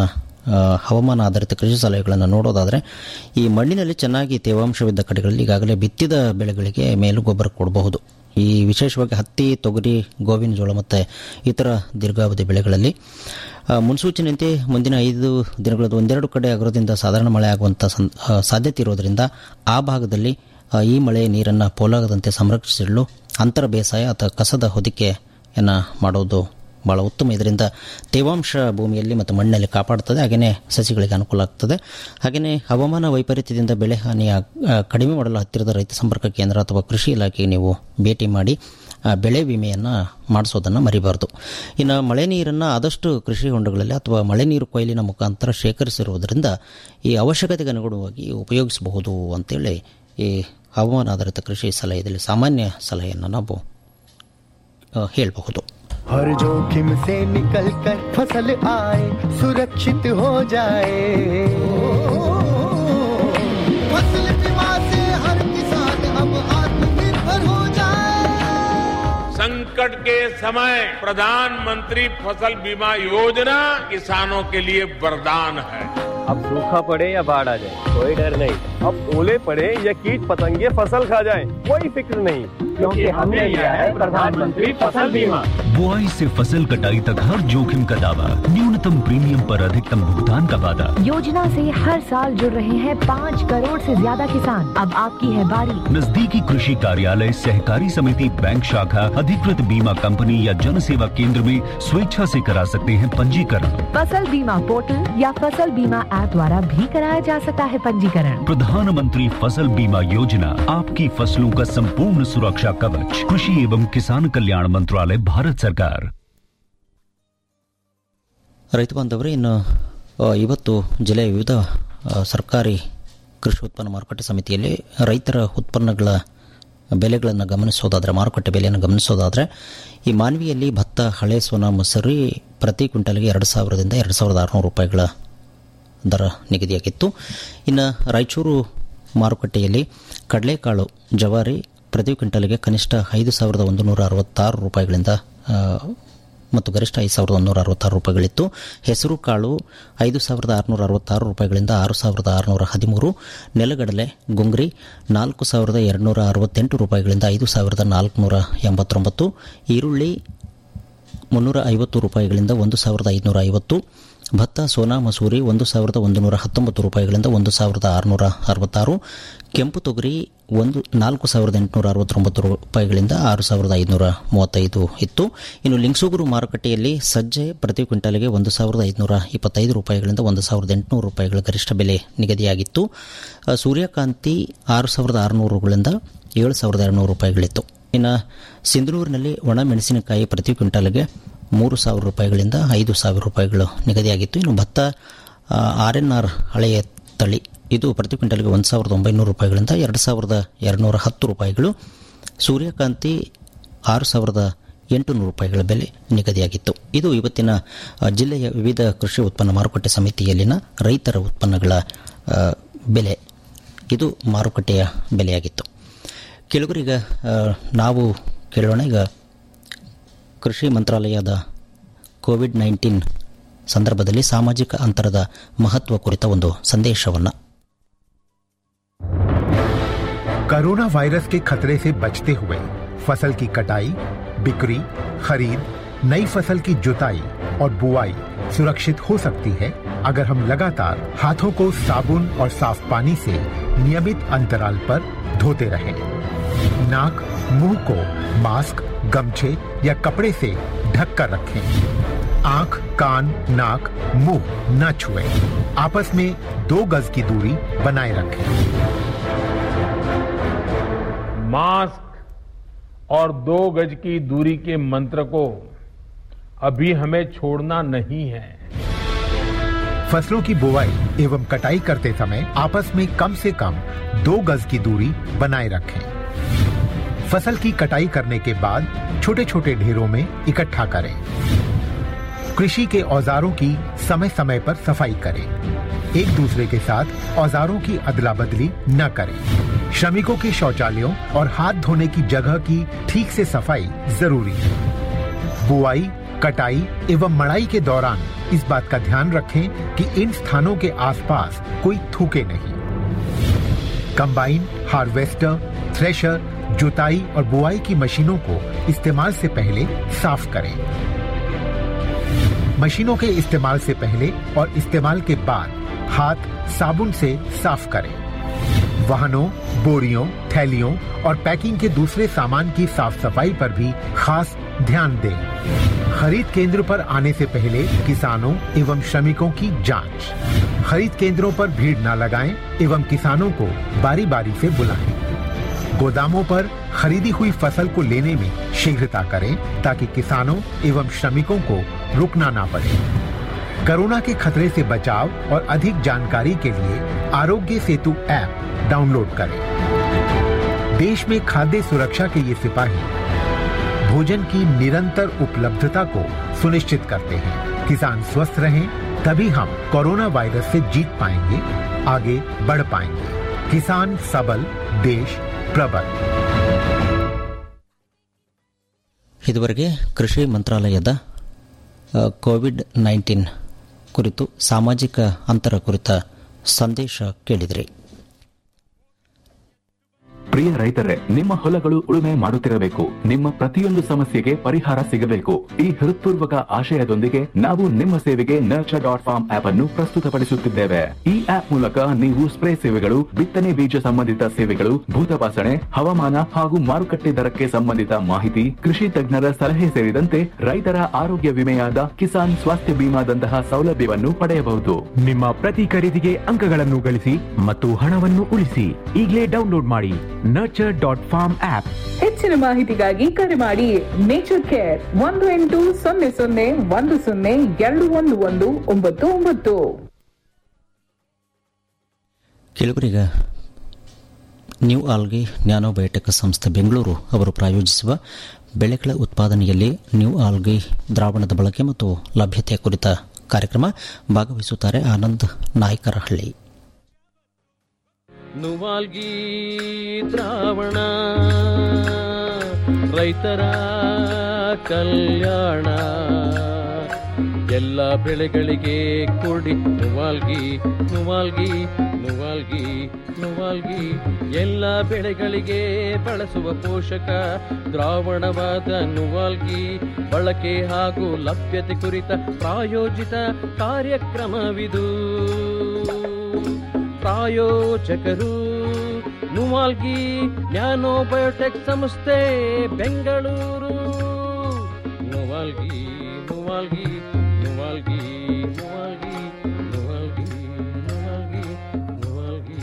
ಆ, ಹವಾಮಾನ ಆಧಾರಿತ ಕೃಷಿ ಸಲಹೆಗಳನ್ನು ನೋಡೋದಾದರೆ ಈ ಮಣ್ಣಿನಲ್ಲಿ ಚೆನ್ನಾಗಿ ತೇವಾಂಶವಿದ್ದ ಕಡೆಗಳಲ್ಲಿ ಈಗಾಗಲೇ ಬಿತ್ತಿದ ಬೆಳೆಗಳಿಗೆ ಮೇಲು ಗೊಬ್ಬರ ಕೊಡಬಹುದು ಈ ವಿಶೇಷವಾಗಿ ಹತ್ತಿ ತೊಗರಿ ಗೋವಿನ ಜೋಳ ಮತ್ತು ಇತರ ದೀರ್ಘಾವಧಿ ಬೆಳೆಗಳಲ್ಲಿ ಆ, ಮುನ್ಸೂಚನೆಯಂತೆ ಮುಂದಿನ ಐದು ದಿನಗಳಲ್ಲಿ ಒಂದೆರಡು ಕಡೆ ಅಗರದಿಂದ ಸಾಧಾರಣ ಮಳೆ ಆಗುವಂಥ ಸಂ- ಆ, ಸಾಧ್ಯತೆ ಇರೋದರಿಂದ ಆ ಭಾಗದಲ್ಲಿ ಆ, ಈ ಮಳೆ ನೀರನ್ನು ಪೋಲಾಗದಂತೆ ಸಂರಕ್ಷಿಸಲು ಅಂತರ ಬೇಸಾಯ ಅಥವಾ ಕಸದ ಹೊದಿಕೆಯನ್ನು ಮಾಡೋದು ಭಾಳ ಉತ್ತಮ ಇದರಿಂದ ತೇವಾಂಶ ಭೂಮಿಯಲ್ಲಿ ಮತ್ತು ಮಣ್ಣಲ್ಲಿ ಕಾಪಾಡುತ್ತದೆ ಹಾಗೆಯೇ ಸಸಿಗಳಿಗೆ ಅನುಕೂಲ ಆಗ್ತದೆ ಹಾಗೆಯೇ ಹವಾಮಾನ ವೈಪರೀತ್ಯದಿಂದ ಬೆಳೆ ಹಾನಿ ಆಗ್- ಆ, ಕಡಿಮೆ ಮಾಡಲು ಹತ್ತಿರದ ರೈತ ಸಂಪರ್ಕ ಕೇಂದ್ರ ಅಥವಾ ಕೃಷಿ ಇಲಾಖೆಗೆ ನೀವು ಭೇಟಿ ಮಾಡಿ ಆ, ಬೆಳೆ ವಿಮೆಯನ್ನು ಮಾಡಿಸೋದನ್ನು ಮರಿಬಾರ್ದು ಇನ್ನು ಮಳೆ ನೀರನ್ನು ಆದಷ್ಟು ಕೃಷಿ ಹೊಂಡಗಳಲ್ಲಿ ಅಥವಾ ಮಳೆ ನೀರು ಕೊಯ್ಲಿನ ಮುಖಾಂತರ ಶೇಖರಿಸಿರುವುದರಿಂದ ಈ ಅವಶ್ಯಕತೆಗೆ ಅನುಗುಣವಾಗಿ ಉಪಯೋಗಿಸಬಹುದು ಅಂತೇಳಿ ಈ ಹವಾಮಾನ ಆಧಾರಿತ ಕೃಷಿ ಸಲಹೆಯಲ್ಲಿ ಸಾಮಾನ್ಯ ಸಲಹೆಯನ್ನು ನಾವು ಆ, ಹೇಳಬಹುದು हर जोखिम से निकल कर फसल आए सुरक्षित हो जाए फसल बीमा से हर किसान अब आत्मनिर्भर हो जाए संकट के समय प्रधानमंत्री फसल बीमा योजना किसानों के लिए वरदान है अब सूखा पड़े या बाढ़ आ जाए कोई डर नहीं अब ओले पड़े या कीट पतंगे फसल खा जाए कोई फिक्र नहीं क्योंकि हमने लिया है प्रधानमंत्री फसल बीमा बुआई से फसल कटाई तक हर जोखिम का दावा न्यूनतम प्रीमियम पर अधिकतम भुगतान का वादा योजना से हर साल जुड़ रहे हैं पाँच करोड़ से ज्यादा किसान अब आपकी है बारी नजदीकी कृषि कार्यालय सहकारी समिति बैंक शाखा अधिकृत बीमा कंपनी या जन सेवा केंद्र में स्वेच्छा से करा सकते हैं पंजीकरण फसल बीमा पोर्टल या फसल बीमा ऐप द्वारा भी कराया जा सकता है पंजीकरण प्रधानमंत्री फसल बीमा योजना आपकी फसलों का संपूर्ण सुरक्षा कवच कृषि एवं किसान कल्याण मंत्रालय भारत सरकार ರೈತ ಬಾಂಧವರೇ ಇನ್ನು ಆ, ಇವತ್ತು ಜಿಲ್ಲೆಯ ವಿವಿಧ ಆ, ಸರ್ಕಾರಿ ಕೃಷಿ ಉತ್ಪನ್ನ ಮಾರುಕಟ್ಟೆ ಸಮಿತಿಯಲ್ಲಿ ರೈತರ ಉತ್ಪನ್ನಗಳ ಬೆಲೆಗಳನ್ನು ಗಮನಿಸೋದಾದರೆ ಮಾರುಕಟ್ಟೆ ಬೆಲೆಯನ್ನು ಗಮನಿಸೋದಾದರೆ ಈ ಮಾನ್ವಿಯಲ್ಲಿ ಭತ್ತ ಹಳೆ ಸೋನಾ ಮೊಸರಿ ಪ್ರತಿ ಕ್ವಿಂಟಲ್ಗೆ ಎರಡು ಸಾವಿರದಿಂದ ಎರಡು ಸಾವಿರದ ಆರುನೂರು ರೂಪಾಯಿಗಳ ದರ ನಿಗದಿಯಾಗಿತ್ತು ಇನ್ನು ರಾಯಚೂರು ಮಾರುಕಟ್ಟೆಯಲ್ಲಿ ಕಡಲೆಕಾಳು ಜವಾರಿ ಪ್ರತಿ ಕ್ವಿಂಟಲ್ಗೆ ಕನಿಷ್ಠ ಐದು ಸಾವಿರದ ಒಂದು ನೂರ ಅರವತ್ತಾರು ರೂಪಾಯಿಗಳಿಂದ ಆ, ಮತ್ತು ಗರಿಷ್ಠ ಐದು ಸಾವಿರದ ಒಂದೂರ ಅರವತ್ತಾರು ರೂಪಾಯಿಗಳಿತ್ತು ಹೆಸರು ಕಾಳು ಐದು ಸಾವಿರದ ಆರುನೂರ ಅರವತ್ತಾರು ರೂಪಾಯಿಗಳಿಂದ ಆರು ಸಾವಿರದ ಆರುನೂರ ಹದಿಮೂರು ನೆಲಗಡಲೆ ಗುಂಗ್ರಿ ನಾಲ್ಕು ಸಾವಿರದ ಎರಡುನೂರ ಅರವತ್ತೆಂಟು ರೂಪಾಯಿಗಳಿಂದ ಐದು ಸಾವಿರದ ನಾಲ್ಕುನೂರ ಎಂಬತ್ತೊಂಬತ್ತು ಈರುಳ್ಳಿ ಮುನ್ನೂರ ಐವತ್ತು ರೂಪಾಯಿಗಳಿಂದ ಒಂದು ಸಾವಿರದ ಐದುನೂರ ಐವತ್ತು ಭತ್ತ ಸೋನಾ ಮಸೂರಿ ಒಂದು ಸಾವಿರದ ಒಂದು ನೂರ ಹತ್ತೊಂಬತ್ತು ರೂಪಾಯಿಗಳಿಂದ ಒಂದು ಸಾವಿರದ ಆರುನೂರ ಅರವತ್ತಾರು ಕೆಂಪು ತೊಗರಿ ಒಂದು ನಾಲ್ಕು ಸಾವಿರದ ಎಂಟುನೂರ ಅರವತ್ತೊಂಬತ್ತು ರೂಪಾಯಿಗಳಿಂದ ಆರು ಸಾವಿರದ ಐದುನೂರ ಮೂವತ್ತೈದು ಇತ್ತು ಇನ್ನು ಲಿಂಗ್ಸೂಗುರು ಮಾರುಕಟ್ಟೆಯಲ್ಲಿ ಸಜ್ಜೆ ಪ್ರತಿ ಕ್ವಿಂಟಲ್ಗೆ ಒಂದು ಸಾವಿರದ ಐದುನೂರ ಇಪ್ಪತ್ತೈದು ರೂಪಾಯಿಗಳಿಂದ ಒಂದು ಸಾವಿರದ ಎಂಟುನೂರು ರೂಪಾಯಿಗಳ ಗರಿಷ್ಠ ಬೆಲೆ ನಿಗದಿಯಾಗಿತ್ತು ಆ, ಸೂರ್ಯಕಾಂತಿ ಆರು ಸಾವಿರದ ಆರುನೂರುಗಳಿಂದ ಏಳು ಸಾವಿರದ ಎರಡುನೂರು ರೂಪಾಯಿಗಳಿತ್ತು ಇನ್ನು ಸಿಂಧನೂರಿನಲ್ಲಿ ಒಣ ಮೆಣಸಿನಕಾಯಿ ಪ್ರತಿ ಕ್ವಿಂಟಲ್ಗೆ ಮೂರು ಸಾವಿರ ರೂಪಾಯಿಗಳಿಂದ ಐದು ಸಾವಿರ ರೂಪಾಯಿಗಳು ನಿಗದಿಯಾಗಿತ್ತು ಇನ್ನು ಭತ್ತ ಆರ್ ಎನ್ ಆರ್ ಹಳೆಯ ತಳಿ ಇದು ಪ್ರತಿ ಕ್ವಿಂಟಲ್ಗೆ ಒಂದು ಸಾವಿರದ ಒಂಬೈನೂರು ರೂಪಾಯಿಗಳಿಂದ ಎರಡು ಸಾವಿರದ ಎರಡುನೂರ ಹತ್ತು ರೂಪಾಯಿಗಳು ಸೂರ್ಯಕಾಂತಿ ಆರು ಸಾವಿರದ ಎಂಟುನೂರು ರೂಪಾಯಿಗಳ ಬೆಲೆ ನಿಗದಿಯಾಗಿತ್ತು ಇದು ಇವತ್ತಿನ ಆ, ಜಿಲ್ಲೆಯ ವಿವಿಧ ಕೃಷಿ ಉತ್ಪನ್ನ ಮಾರುಕಟ್ಟೆ ಸಮಿತಿಯಲ್ಲಿನ ರೈತರ ಉತ್ಪನ್ನಗಳ ಆ, ಬೆಲೆ ಇದು ಮಾರುಕಟ್ಟೆಯ ಬೆಲೆಯಾಗಿತ್ತು ಕೆಲವರೀಗ ನಾವು ಕೇಳೋಣ ಈಗ ಕೃಷಿ ಮಂತ್ರಾಲಯದ ಕೋವಿಡ್ ನೈನ್ಟೀನ್ ಸಂದರ್ಭದಲ್ಲಿ ಸಾಮಾಜಿಕ ಅಂತರದ ಮಹತ್ವ ಕುರಿತ ಒಂದು ಸಂದೇಶವನ್ನು कोरोना वायरस के खतरे से बचते हुए फसल की कटाई बिक्री खरीद नई फसल की जुताई और बुआई सुरक्षित हो सकती है अगर हम लगातार हाथों को साबुन और साफ पानी से नियमित अंतराल पर धोते रहें। नाक मुंह को मास्क गमछे या कपड़े से ढक कर रखें आंख कान नाक मुंह न छुएं। आपस में दो गज की दूरी बनाए रखें मास्क और दो गज की दूरी के मंत्र को अभी हमें छोड़ना नहीं है फसलों की बुवाई एवं कटाई करते समय आपस में कम से कम दो गज की दूरी बनाए रखें फसल की कटाई करने के बाद छोटे छोटे ढेरों में इकट्ठा करें कृषि के औजारों की समय समय पर सफाई करें एक दूसरे के साथ औजारों की अदला बदली न करें श्रमिकों के शौचालयों और हाथ धोने की जगह की ठीक से सफाई जरूरी है बुआई कटाई एवं मड़ाई के दौरान इस बात का ध्यान रखें कि इन स्थानों के आसपास कोई थूके नहीं कंबाइन हार्वेस्टर थ्रेशर जुताई और बुआई की मशीनों को इस्तेमाल से पहले साफ करें मशीनों के इस्तेमाल से पहले और इस्तेमाल के बाद हाथ साबुन से साफ करें वाहनों बोरियों थैलियों और पैकिंग के दूसरे सामान की साफ सफाई पर भी खास ध्यान दें खरीद केंद्र पर आने से पहले किसानों एवं श्रमिकों की जांच खरीद केंद्रों पर भीड़ न लगाएं एवं किसानों को बारी बारी से बुलाएं गोदामों पर खरीदी हुई फसल को लेने में शीघ्रता करें ताकि किसानों एवं श्रमिकों को रुकना ना पड़े कोरोना के खतरे से बचाव और अधिक जानकारी के लिए आरोग्य सेतु ऐप डाउनलोड करें देश में खाद्य सुरक्षा के ये सिपाही भोजन की निरंतर उपलब्धता को सुनिश्चित करते हैं किसान स्वस्थ रहें तभी हम कोरोना वायरस से जीत पाएंगे आगे बढ़ पाएंगे किसान सबल देश प्रबल ಇದುವರೆಗೆ ಕೃಷಿ ಮಂತ್ರಾಲಯದ ಆ, ಕೋವಿಡ್ ನೈನ್ಟೀನ್ ಕುರಿತು ಸಾಮಾಜಿಕ ಅಂತರ ಕುರಿತ ಸಂದೇಶ ಕೇಳಿದ್ರಿ ಪ್ರಿಯ ರೈತರೇ ನಿಮ್ಮ ಹೊಲಗಳು ಉಳುಮೆ ಮಾಡುತ್ತಿರಬೇಕು ನಿಮ್ಮ ಪ್ರತಿಯೊಂದು ಸಮಸ್ಯೆಗೆ ಪರಿಹಾರ ಸಿಗಬೇಕು ಈ ಹೃತ್ಪೂರ್ವಕ ಆಶಯದೊಂದಿಗೆ ನಾವು ನಿಮ್ಮ ಸೇವೆಗೆ ನರ್ಚರ್ ಡಾಟ್ ಫಾರ್ಮ್ ಆಪ್ ಅನ್ನು ಪ್ರಸ್ತುತಪಡಿಸುತ್ತಿದ್ದೇವೆ ಈ ಆಪ್ ಮೂಲಕ ನೀವು ಸ್ಪ್ರೇ ಸೇವೆಗಳು ಬಿತ್ತನೆ ಬೀಜ ಸಂಬಂಧಿತ ಸೇವೆಗಳು ಭೂತಪಾಸಣೆ ಹವಾಮಾನ ಹಾಗೂ ಮಾರುಕಟ್ಟೆ ದರಕ್ಕೆ ಸಂಬಂಧಿತ ಮಾಹಿತಿ ಕೃಷಿ ತಜ್ಞರ ಸಲಹೆ ಸೇರಿದಂತೆ ರೈತರ ಆರೋಗ್ಯ ವಿಮೆಯಾದ ಕಿಸಾನ್ ಸ್ವಾಸ್ಥ್ಯ ಬಿಮಾದಂತಹ ಸೌಲಭ್ಯವನ್ನು ಪಡೆಯಬಹುದು ನಿಮ್ಮ ಪ್ರತಿ ಖರೀದಿಗೆ ಅಂಕಗಳನ್ನು ಗಳಿಸಿ ಮತ್ತು ಹಣವನ್ನು ಉಳಿಸಿ ಈಗಲೇ ಡೌನ್ಲೋಡ್ ಮಾಡಿ ನರ್ಚರ್ ಡಾಟ್ ಫಾರ್ಮ್ ಆಪ್ ಹೆಚ್ಚಿನ ಮಾಹಿತಿಗಾಗಿ ಕರೆ ಮಾಡಿ ನೇಚರ್ ಕೇರ್ ಒಂದು ಎಂಟು ಸೊನ್ನೆ ಸೊನ್ನೆ ಒಂದು ಸೊನ್ನೆ ಎರಡು ಒಂದು ಒಂದು ಒಂಬತ್ತು ಒಂಬತ್ತು ಕೆಲವರೀಗ ನ್ಯೂ ಆಲ್ಗಿ ನ್ಯಾನೋಬಯೋಟೆಕ್ ಸಂಸ್ಥೆ ಬೆಂಗಳೂರು ಅವರು ಪ್ರಾಯೋಜಿಸುವ ಬೆಳೆಗಳ ಉತ್ಪಾದನೆಯಲ್ಲಿ ನ್ಯೂ ಆಲ್ಗಿ ದ್ರಾವಣದ ಬಳಕೆ ಮತ್ತು ಲಭ್ಯತೆಯ ಕುರಿತ ಕಾರ್ಯಕ್ರಮ ಭಾಗವಹಿಸುತ್ತಾರೆ ಆನಂದ್ ನಾಯ್ಕರಹಳ್ಳಿ ನುವಾಲ್ಗಿ ದ್ರಾವಣ ರೈತರ ಕಲ್ಯಾಣ ಎಲ್ಲ ಬೆಳೆಗಳಿಗೆ ಕೊಡಿ ನುವಾಲ್ಗಿ ನುವಾಲ್ಗಿ ನುವಾಲ್ಗಿ ನುವಾಲ್ಗಿ ಎಲ್ಲ ಬೆಳೆಗಳಿಗೆ ಬಳಸುವ ಪೋಷಕ ದ್ರಾವಣವಾದ ನುವಾಲ್ಗಿ ಬಳಕೆ ಹಾಗೂ ಲಭ್ಯತೆ ಕುರಿತ ಪ್ರಾಯೋಜಿತ ಕಾರ್ಯಕ್ರಮವಿದು ಪ್ರಾಯೋಜಕರು ನುವಾಲ್ಗಿ ನ್ಯಾನೋ ಬಯೋಟೆಕ್ ಸಂಸ್ಥೆ ಬೆಂಗಳೂರು ನುವಾಲ್ಗಿ ನುವಾಲ್ಗಿ ನುವಾಲ್ಗಿ ನುವಾಲ್ಗಿ ನುವಾಲ್ಗಿ ನುವಾಲ್ಗಿ ನುವಾಲ್ಗಿ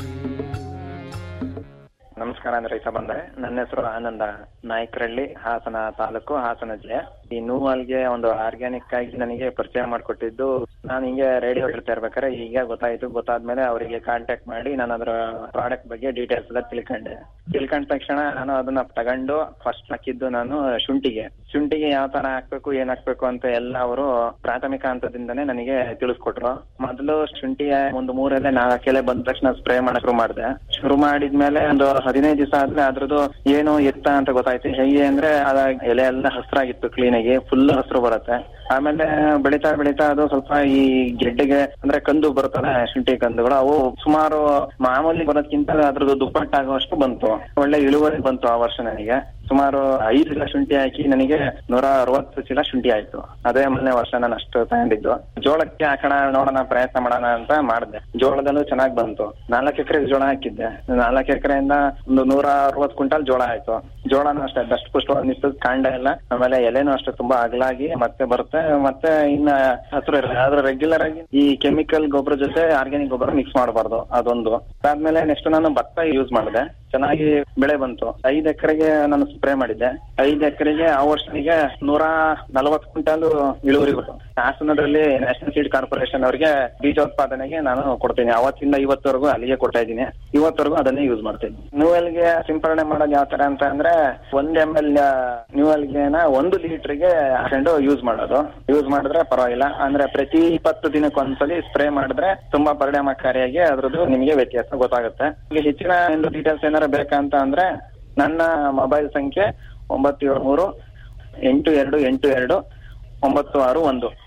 ನಮಸ್ಕಾರ ರೈತ ಬಂದರೆ ನನ್ನ ಹೆಸರು ಆನಂದ ನಾಯಕರಳ್ಳಿ ಹಾಸನ ತಾಲೂಕು ಹಾಸನ ಜಿಲ್ಲೆ ಈ ನೂವಲ್ಗೆ ಒಂದು ಆರ್ಗ್ಯಾನಿಕ್ ಆಗಿ ನನಗೆ ಪರಿಚಯ ಮಾಡಿಕೊಟ್ಟಿದ್ದು ನಾನು ಹಿಂಗೆ ರೇಡಿಯೋ ಹೇಳ್ತಾ ಇರ್ಬೇಕಾದ್ರೆ ಈಗ ಗೊತ್ತಾಯ್ತು ಗೊತ್ತಾದ್ಮೇಲೆ ಅವರಿಗೆ ಕಾಂಟ್ಯಾಕ್ಟ್ ಮಾಡಿ ನಾನು ಅದರ ಪ್ರಾಡಕ್ಟ್ ಬಗ್ಗೆ ಡೀಟೇಲ್ಸ್ ಎಲ್ಲ ತಿಳ್ಕೊಂಡೆ ತಿಳ್ಕೊಂಡ ತಕ್ಷಣ ನಾನು ಅದನ್ನ ತಗೊಂಡು ಫಸ್ಟ್ ಹಾಕಿದ್ದು ನಾನು ಶುಂಠಿಗೆ ಶುಂಠಿಗೆ ಯಾವ ತರ ಹಾಕ್ಬೇಕು ಏನ್ ಹಾಕ್ಬೇಕು ಅಂತ ಎಲ್ಲ ಅವರು ಪ್ರಾಥಮಿಕ ಹಂತದಿಂದನೇ ನನಗೆ ತಿಳಿಸ್ಕೊಟ್ರು ಮೊದಲು ಶುಂಠಿಯ ಒಂದು ಮೂರಲ್ಲೇ ನಾಲ್ಕು ಎಲೆ ಬಂದ ತಕ್ಷಣ ಸ್ಪ್ರೇ ಮಾಡಕ್ ಶುರು ಮಾಡಿದೆ ಶುರು ಮಾಡಿದ್ಮೇಲೆ ಒಂದು ಹದಿನೈದು ದಿವಸ ಆದ್ಮೇಲೆ ಅದ್ರದ್ದು ಏನು ಎತ್ತ ಅಂತ ಗೊತ್ತಾಯ್ತು ಹೇಗೆ ಅಂದ್ರೆ ಅದ ಎಲೆ ಎಲ್ಲ ಹಸ್ರಾಗಿತ್ತು ಕ್ಲೀನ್ ಆಗಿ ಫುಲ್ ಹಸ್ರು ಬರುತ್ತೆ ಆಮೇಲೆ ಬೆಳಿತಾ ಬೆಳಿತಾ ಅದು ಸ್ವಲ್ಪ ಈ ಗೆಡ್ಡೆಗೆ ಅಂದ್ರೆ ಕಂದು ಬರುತ್ತಲ್ಲ ಶುಂಠಿ ಕಂದುಗಳು ಅವು ಸುಮಾರು ಮಾಮೂಲಿ ಬರೋದ್ಕಿಂತ ಅದ್ರದ್ದು ದುಪ್ಪಟ್ಟಾಗುವಷ್ಟು ಬಂತು ಒಳ್ಳೆ ಇಳುವರಿ ಬಂತು ಆ ವರ್ಷ ನನಗೆ ಸುಮಾರು ಐದು ಚೀಲ ಶುಂಠಿ ಹಾಕಿ ನನಗೆ ನೂರ ಅರವತ್ತು ಚೀಲ ಶುಂಠಿ ಆಯ್ತು ಅದೇ ಮೊನ್ನೆ ವರ್ಷ ನಾನು ಅಷ್ಟು ತಗೊಂಡಿದ್ದು ಜೋಳಕ್ಕೆ ಹಾಕೋಣ ನೋಡೋಣ ಪ್ರಯತ್ನ ಮಾಡೋಣ ಅಂತ ಮಾಡಿದೆ ಜೋಳದಲ್ಲೂ ಚೆನ್ನಾಗಿ ಬಂತು ನಾಲ್ಕು ಎಕರೆ ಜೋಳ ಹಾಕಿದ್ದೆ ನಾಲ್ಕು ಎಕರೆಯಿಂದ ಒಂದು ನೂರ ಅರವತ್ತು ಕ್ವಿಂಟಲ್ ಜೋಳ ಆಯ್ತು ಜೋಳನೂ ಅಷ್ಟೇ ದಷ್ಟು ಪುಷ್ಟವಾಗಿ ನಿಂತದ ಕಾಂಡ ಎಲ್ಲ ಆಮೇಲೆ ಎಲೆನೂ ಅಷ್ಟೇ ತುಂಬಾ ಅಗಲಾಗಿ ಮತ್ತೆ ಬರುತ್ತೆ ಮತ್ತೆ ಇನ್ನ ಹಸಿರು ಇರುತ್ತೆ ಆದ್ರೆ ರೆಗ್ಯುಲರ್ ಆಗಿ ಈ ಕೆಮಿಕಲ್ ಗೊಬ್ಬರ ಜೊತೆ ಆರ್ಗ್ಯಾನಿಕ್ ಗೊಬ್ಬರ ಮಿಕ್ಸ್ ಮಾಡಬಾರ್ದು ಅದೊಂದು ಅದಾದ್ಮೇಲೆ ನೆಕ್ಸ್ಟ್ ನಾನು ಭತ್ತ ಯೂಸ್ ಮಾಡಿದೆ ಚೆನ್ನಾಗಿ ಬೆಳೆ ಬಂತು ಐದ್ ಎಕರೆಗೆ ನಾನು ಸ್ಪ್ರೇ ಮಾಡಿದ್ದೆ ಐದ್ ಎಕರೆಗೆ ಆ ವರ್ಷನಿಗೆ ನೂರ ನಲವತ್ತು ಕ್ವಿಂಟಾಲ್ ಇಳುವರಿ ಬಂತು ಹಾಸನದಲ್ಲಿ ನ್ಯಾಷನಲ್ ಸೀಡ್ ಕಾರ್ಪೊರೇಷನ್ ಅವರಿಗೆ ಬೀಜೋತ್ಪಾದನೆಗೆ ನಾನು ಕೊಡ್ತೀನಿ ಅವತ್ತಿಂದ ಇವತ್ತವರೆಗೂ ಅಲ್ಲಿಗೆ ಕೊಡ್ತಾ ಇದ್ದೀನಿ ಇವತ್ತವರೆಗೂ ಅದನ್ನೇ ಯೂಸ್ ಮಾಡ್ತೀನಿ ನ್ಯೂವೆಲ್ಗೆ ಸಿಂಪರಣೆ ಮಾಡೋದು ಯಾವ ತರ ಅಂತ ಅಂದ್ರೆ ಒಂದ್ ಎಮ್ ಎಲ್ ನ್ಯೂವೆಲ್ಗೆನ ಒಂದು ಲೀಟರ್ಗೆ ಹಾಕೊಂಡು ಯೂಸ್ ಮಾಡೋದು ಯೂಸ್ ಮಾಡಿದ್ರೆ ಪರವಾಗಿಲ್ಲ ಅಂದ್ರೆ ಪ್ರತಿ ಇಪ್ಪತ್ತು ದಿನಕ್ಕೊಂದ್ಸಲಿ ಸ್ಪ್ರೇ ಮಾಡಿದ್ರೆ ತುಂಬಾ ಪರಿಣಾಮಕಾರಿಯಾಗಿ ಅದ್ರದ್ದು ನಿಮಗೆ ವ್ಯತ್ಯಾಸ ಗೊತ್ತಾಗುತ್ತೆ ಈಗ ಹೆಚ್ಚಿನ ಒಂದು ಡೀಟೇಲ್ಸ್ ಏನಾರ ಬೇಕಂತ ಅಂದ್ರೆ ನನ್ನ ಮೊಬೈಲ್ ಸಂಖ್ಯೆ ಒಂಬತ್ತು ಏಳು ಮೂರು ಎಂಟು ಎರಡು ಎಂಟು ಎರಡು ಒಂಬತ್ತು ಆರು ಒಂದು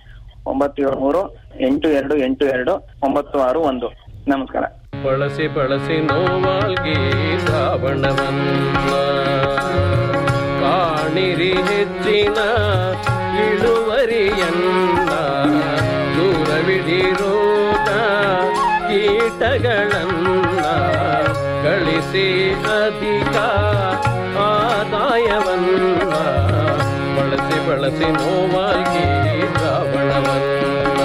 ಒಂಬತ್ತು ಏಳು ಮೂರು ಎಂಟು ಎರಡು ಎಂಟು ಎರಡು ಒಂಬತ್ತು ಆರು ಒಂದು ನಮಸ್ಕಾರ ಬಳಸಿ ಬಳಸಿ ನೋವಾಲ್ಗಿ ಶ್ರಾವಣವನ್ನ ಕಾಣಿರಿ ಹೆಚ್ಚಿನ ಇಳುವರಿಯನ್ನ ದೂರವಿಡಿರೋದ ಕೀಟಗಳನ್ನ ಗಳಿಸಿ ಅಧಿಕ ಆದಾಯವನ್ನ ಬಳಸಿ ಬಳಸಿ ನೋವಾಗಿ ಶ್ರಾವಣವನ್ನ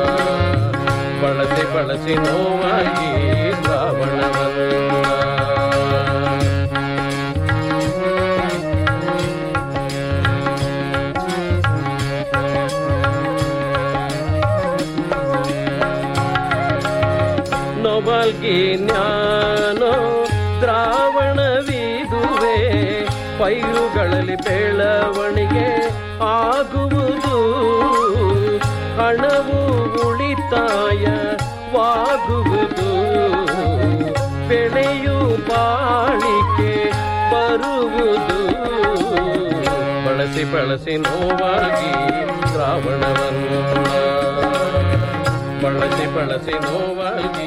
ಬಳಸಿ ಬಳಸಿ ನೋವಾಗಿ ಶ್ರಾವಣವನ್ನ ನೊಬಲ್ಗಿ ಜ್ಞಾನೋ ದ್ರಾವಣವಿದುವೆ ಪೈರುಗಳಲ್ಲಿ ಬೆಳವಣಿಗೆ ಆಗುವುದು ಹಣವು ಉಳಿತಾಯವಾಗುವುದು ಬೆಳೆಯು ಬಾಳಿಕೆ ಬರುವುದು ಬಳಸಿ ಬಳಸಿ ನೋವಾಗಿ ಶ್ರಾವಣವನ್ನು ಬಳಸಿ ಬಳಸಿ ನೋವಾಗಿ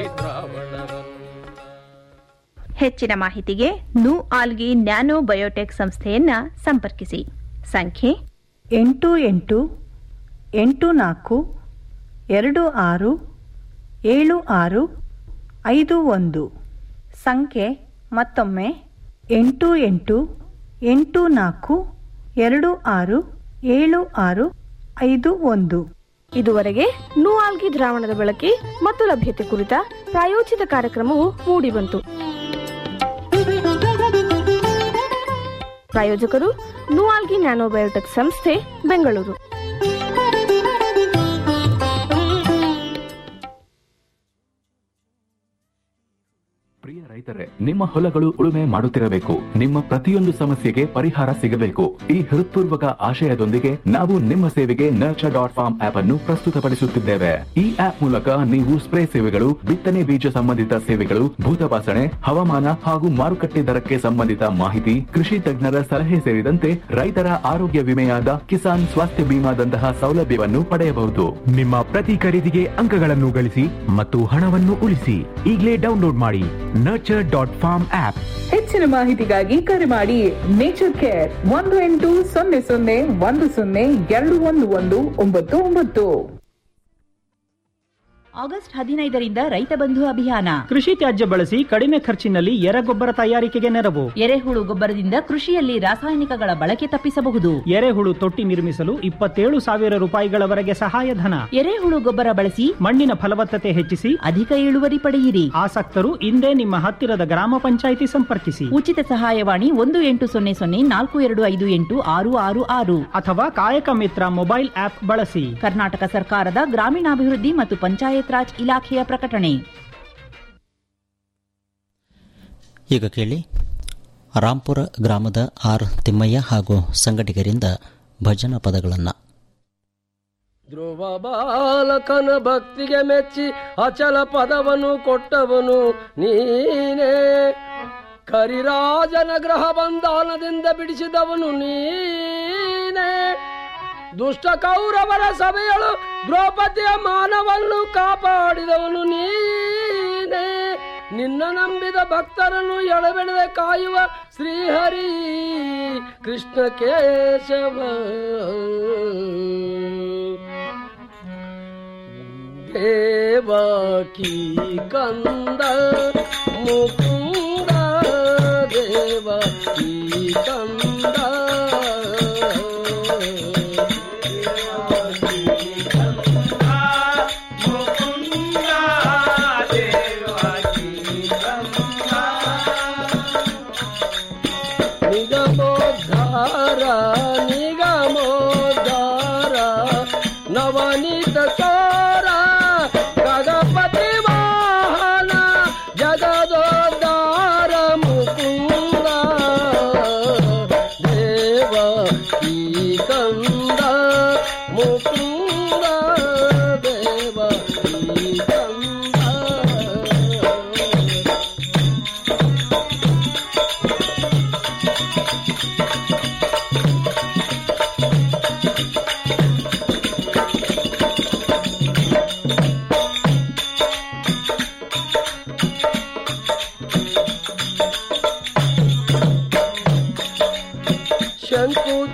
ಹೆಚ್ಚಿನ ಮಾಹಿತಿಗೆ ನು ಆಲ್ಗಿ ನ್ಯಾನೋ ಬಯೋಟೆಕ್ ಸಂಸ್ಥೆಯನ್ನ ಸಂಪರ್ಕಿಸಿ ಸಂಖ್ಯೆ ಎಂಟು ಎಂಟು ಎಂಟು ನಾಲ್ಕು ಎರಡು ಆರು ಏಳು ಆರು ಐದು ಒಂದು ಸಂಖ್ಯೆ ಮತ್ತೊಮ್ಮೆ ಎಂಟು ಎಂಟು ಎಂಟು ನಾಲ್ಕು ಎರಡು ಆರು ಏಳು ಆರು ಐದು ಒಂದು ಇದುವರೆಗೆ ನೂಆಲ್ಗಿ ದ್ರಾವಣದ ಬಳಕೆ ಮತ್ತು ಲಭ್ಯತೆ ಕುರಿತ ಪ್ರಾಯೋಜಿತ ಕಾರ್ಯಕ್ರಮವು ಮೂಡಿಬಂತು ಪ್ರಾಯೋಜಕರು ನೂಆಲ್ಗಿ ನ್ಯಾನೋಬಯೋಟೆಕ್ ಸಂಸ್ಥೆ ಬೆಂಗಳೂರು ಪ್ರಿಯ ರೈತರೇ ನಿಮ್ಮ ಹೊಲಗಳು ಉಳುಮೆ ಮಾಡುತ್ತಿರಬೇಕು ನಿಮ್ಮ ಪ್ರತಿಯೊಂದು ಸಮಸ್ಯೆಗೆ ಪರಿಹಾರ ಸಿಗಬೇಕು ಈ ಹೃತ್ಪೂರ್ವಕ ಆಶಯದೊಂದಿಗೆ ನಾವು ನಿಮ್ಮ ಸೇವೆಗೆ ನರ್ಚರ್ ಡಾಟ್ ಫಾರ್ಮ್ ಆಪ್ ಅನ್ನು ಪ್ರಸ್ತುತಪಡಿಸುತ್ತಿದ್ದೇವೆ ಈ ಆಪ್ ಮೂಲಕ ನೀವು ಸ್ಪ್ರೇ ಸೇವೆಗಳು ಬಿತ್ತನೆ ಬೀಜ ಸಂಬಂಧಿತ ಸೇವೆಗಳು ಭೂತಪಾಸಣೆ ಹವಾಮಾನ ಹಾಗೂ ಮಾರುಕಟ್ಟೆ ದರಕ್ಕೆ ಸಂಬಂಧಿತ ಮಾಹಿತಿ ಕೃಷಿ ತಜ್ಞರ ಸಲಹೆ ಸೇರಿದಂತೆ ರೈತರ ಆರೋಗ್ಯ ವಿಮೆಯಾದ ಕಿಸಾನ್ ಸ್ವಾಸ್ಥ್ಯ ಬಿಮಾದಂತಹ ಸೌಲಭ್ಯವನ್ನು ಪಡೆಯಬಹುದು ನಿಮ್ಮ ಪ್ರತಿ ಖರೀದಿಗೆ ಅಂಕಗಳನ್ನು ಗಳಿಸಿ ಮತ್ತು ಹಣವನ್ನು ಉಳಿಸಿ ಈಗಲೇ ಡೌನ್ಲೋಡ್ ಮಾಡಿ ನರ್ಚರ್ ಡಾಟ್ ಫಾರ್ಮ್ ಆಪ್ ಹೆಚ್ಚಿನ ಮಾಹಿತಿಗಾಗಿ ಕರೆ ಮಾಡಿ ನೇಚರ್ ಕೇರ್ ಒಂದು ಎಂಟು ಸೊನ್ನೆ ಸೊನ್ನೆ ಒಂದು ಸೊನ್ನೆ ಎರಡು ಒಂದು ಒಂದು ಒಂಬತ್ತು ಒಂಬತ್ತು ಆಗಸ್ಟ್ ಹದಿನೈದರಿಂದ ರೈತ ಬಂಧು ಅಭಿಯಾನ ಕೃಷಿ ತ್ಯಾಜ್ಯ ಬಳಸಿ ಕಡಿಮೆ ಖರ್ಚಿನಲ್ಲಿ ಎರೆಗೊಬ್ಬರ ತಯಾರಿಕೆಗೆ ನೆರವು ಎರೆಹುಳು ಗೊಬ್ಬರದಿಂದ ಕೃಷಿಯಲ್ಲಿ ರಾಸಾಯನಿಕಗಳ ಬಳಕೆ ತಪ್ಪಿಸಬಹುದು ಎರೆಹುಳು ತೊಟ್ಟಿ ನಿರ್ಮಿಸಲು ಇಪ್ಪತ್ತೇಳು ಸಾವಿರ ರೂಪಾಯಿಗಳವರೆಗೆ ಸಹಾಯಧನ ಎರೆಹುಳು ಗೊಬ್ಬರ ಬಳಸಿ ಮಣ್ಣಿನ ಫಲವತ್ತತೆ ಹೆಚ್ಚಿಸಿ ಅಧಿಕ ಇಳುವರಿ ಪಡೆಯಿರಿ ಆಸಕ್ತರು ಇಂದೇ ನಿಮ್ಮ ಹತ್ತಿರದ ಗ್ರಾಮ ಪಂಚಾಯಿತಿ ಸಂಪರ್ಕಿಸಿ ಉಚಿತ ಸಹಾಯವಾಣಿ ಒಂದು ಎಂಟು ಸೊನ್ನೆ ಸೊನ್ನೆ ನಾಲ್ಕು ಎರಡು ಐದು ಎಂಟು ಆರು ಆರು ಆರು ಅಥವಾ ಕಾಯಕ ಮಿತ್ರ ಮೊಬೈಲ್ ಆಪ್ ಬಳಸಿ ಕರ್ನಾಟಕ ಸರ್ಕಾರದ ಗ್ರಾಮೀಣಾಭಿವೃದ್ಧಿ ಮತ್ತು ಪಂಚಾಯತ್ ರಾಜ್ ಇಲಾಖೆಯ ಪ್ರಕಟಣೆ ಈಗ ಕೇಳಿ ರಾಂಪುರ ಗ್ರಾಮದ ಆರ್ ತಿಮ್ಮಯ್ಯ ಹಾಗೂ ಸಂಘಟಿಗರಿಂದ ಭಜನಾ ಪದಗಳನ್ನು ಧ್ರುವ ಬಾಲಕನ ಭಕ್ತಿಗೆ ಮೆಚ್ಚಿ ಅಚಲ ಪದವನ್ನು ಕೊಟ್ಟವನು ನೀನೇ ಕರಿರಾಜನ ಗ್ರಹ ಬಂಧನದಿಂದ ಬಿಡಿಸಿದವನು ನೀನೇ ದುಷ್ಟ ಕೌರವರ ಸಭೆಯಳು ದ್ರೌಪದಿಯ ಮಾನವನ್ನು ಕಾಪಾಡಿದವನು ನೀನೇ ನಿನ್ನ ನಂಬಿದ ಭಕ್ತರನ್ನು ಎಳಬೆಳೆದ ಕಾಯುವ ಶ್ರೀಹರಿ ಕೃಷ್ಣ ಕೇಶವ ದೇವಕಿ ಕಂದ ಮುಕುಂದ ದೇವಕಿ ಕಂದ ನಿಗಮೋದ್ಧಾರ ನಿಗಮೋದ್ಧಾರ ನವನೀತ ಸಾರ ಗಗಪತಿ ವಾಹನ ಜಗದೋದ್ಧಾರ ಮುಕುಂದ ದೇವ ಈ ಕಂದ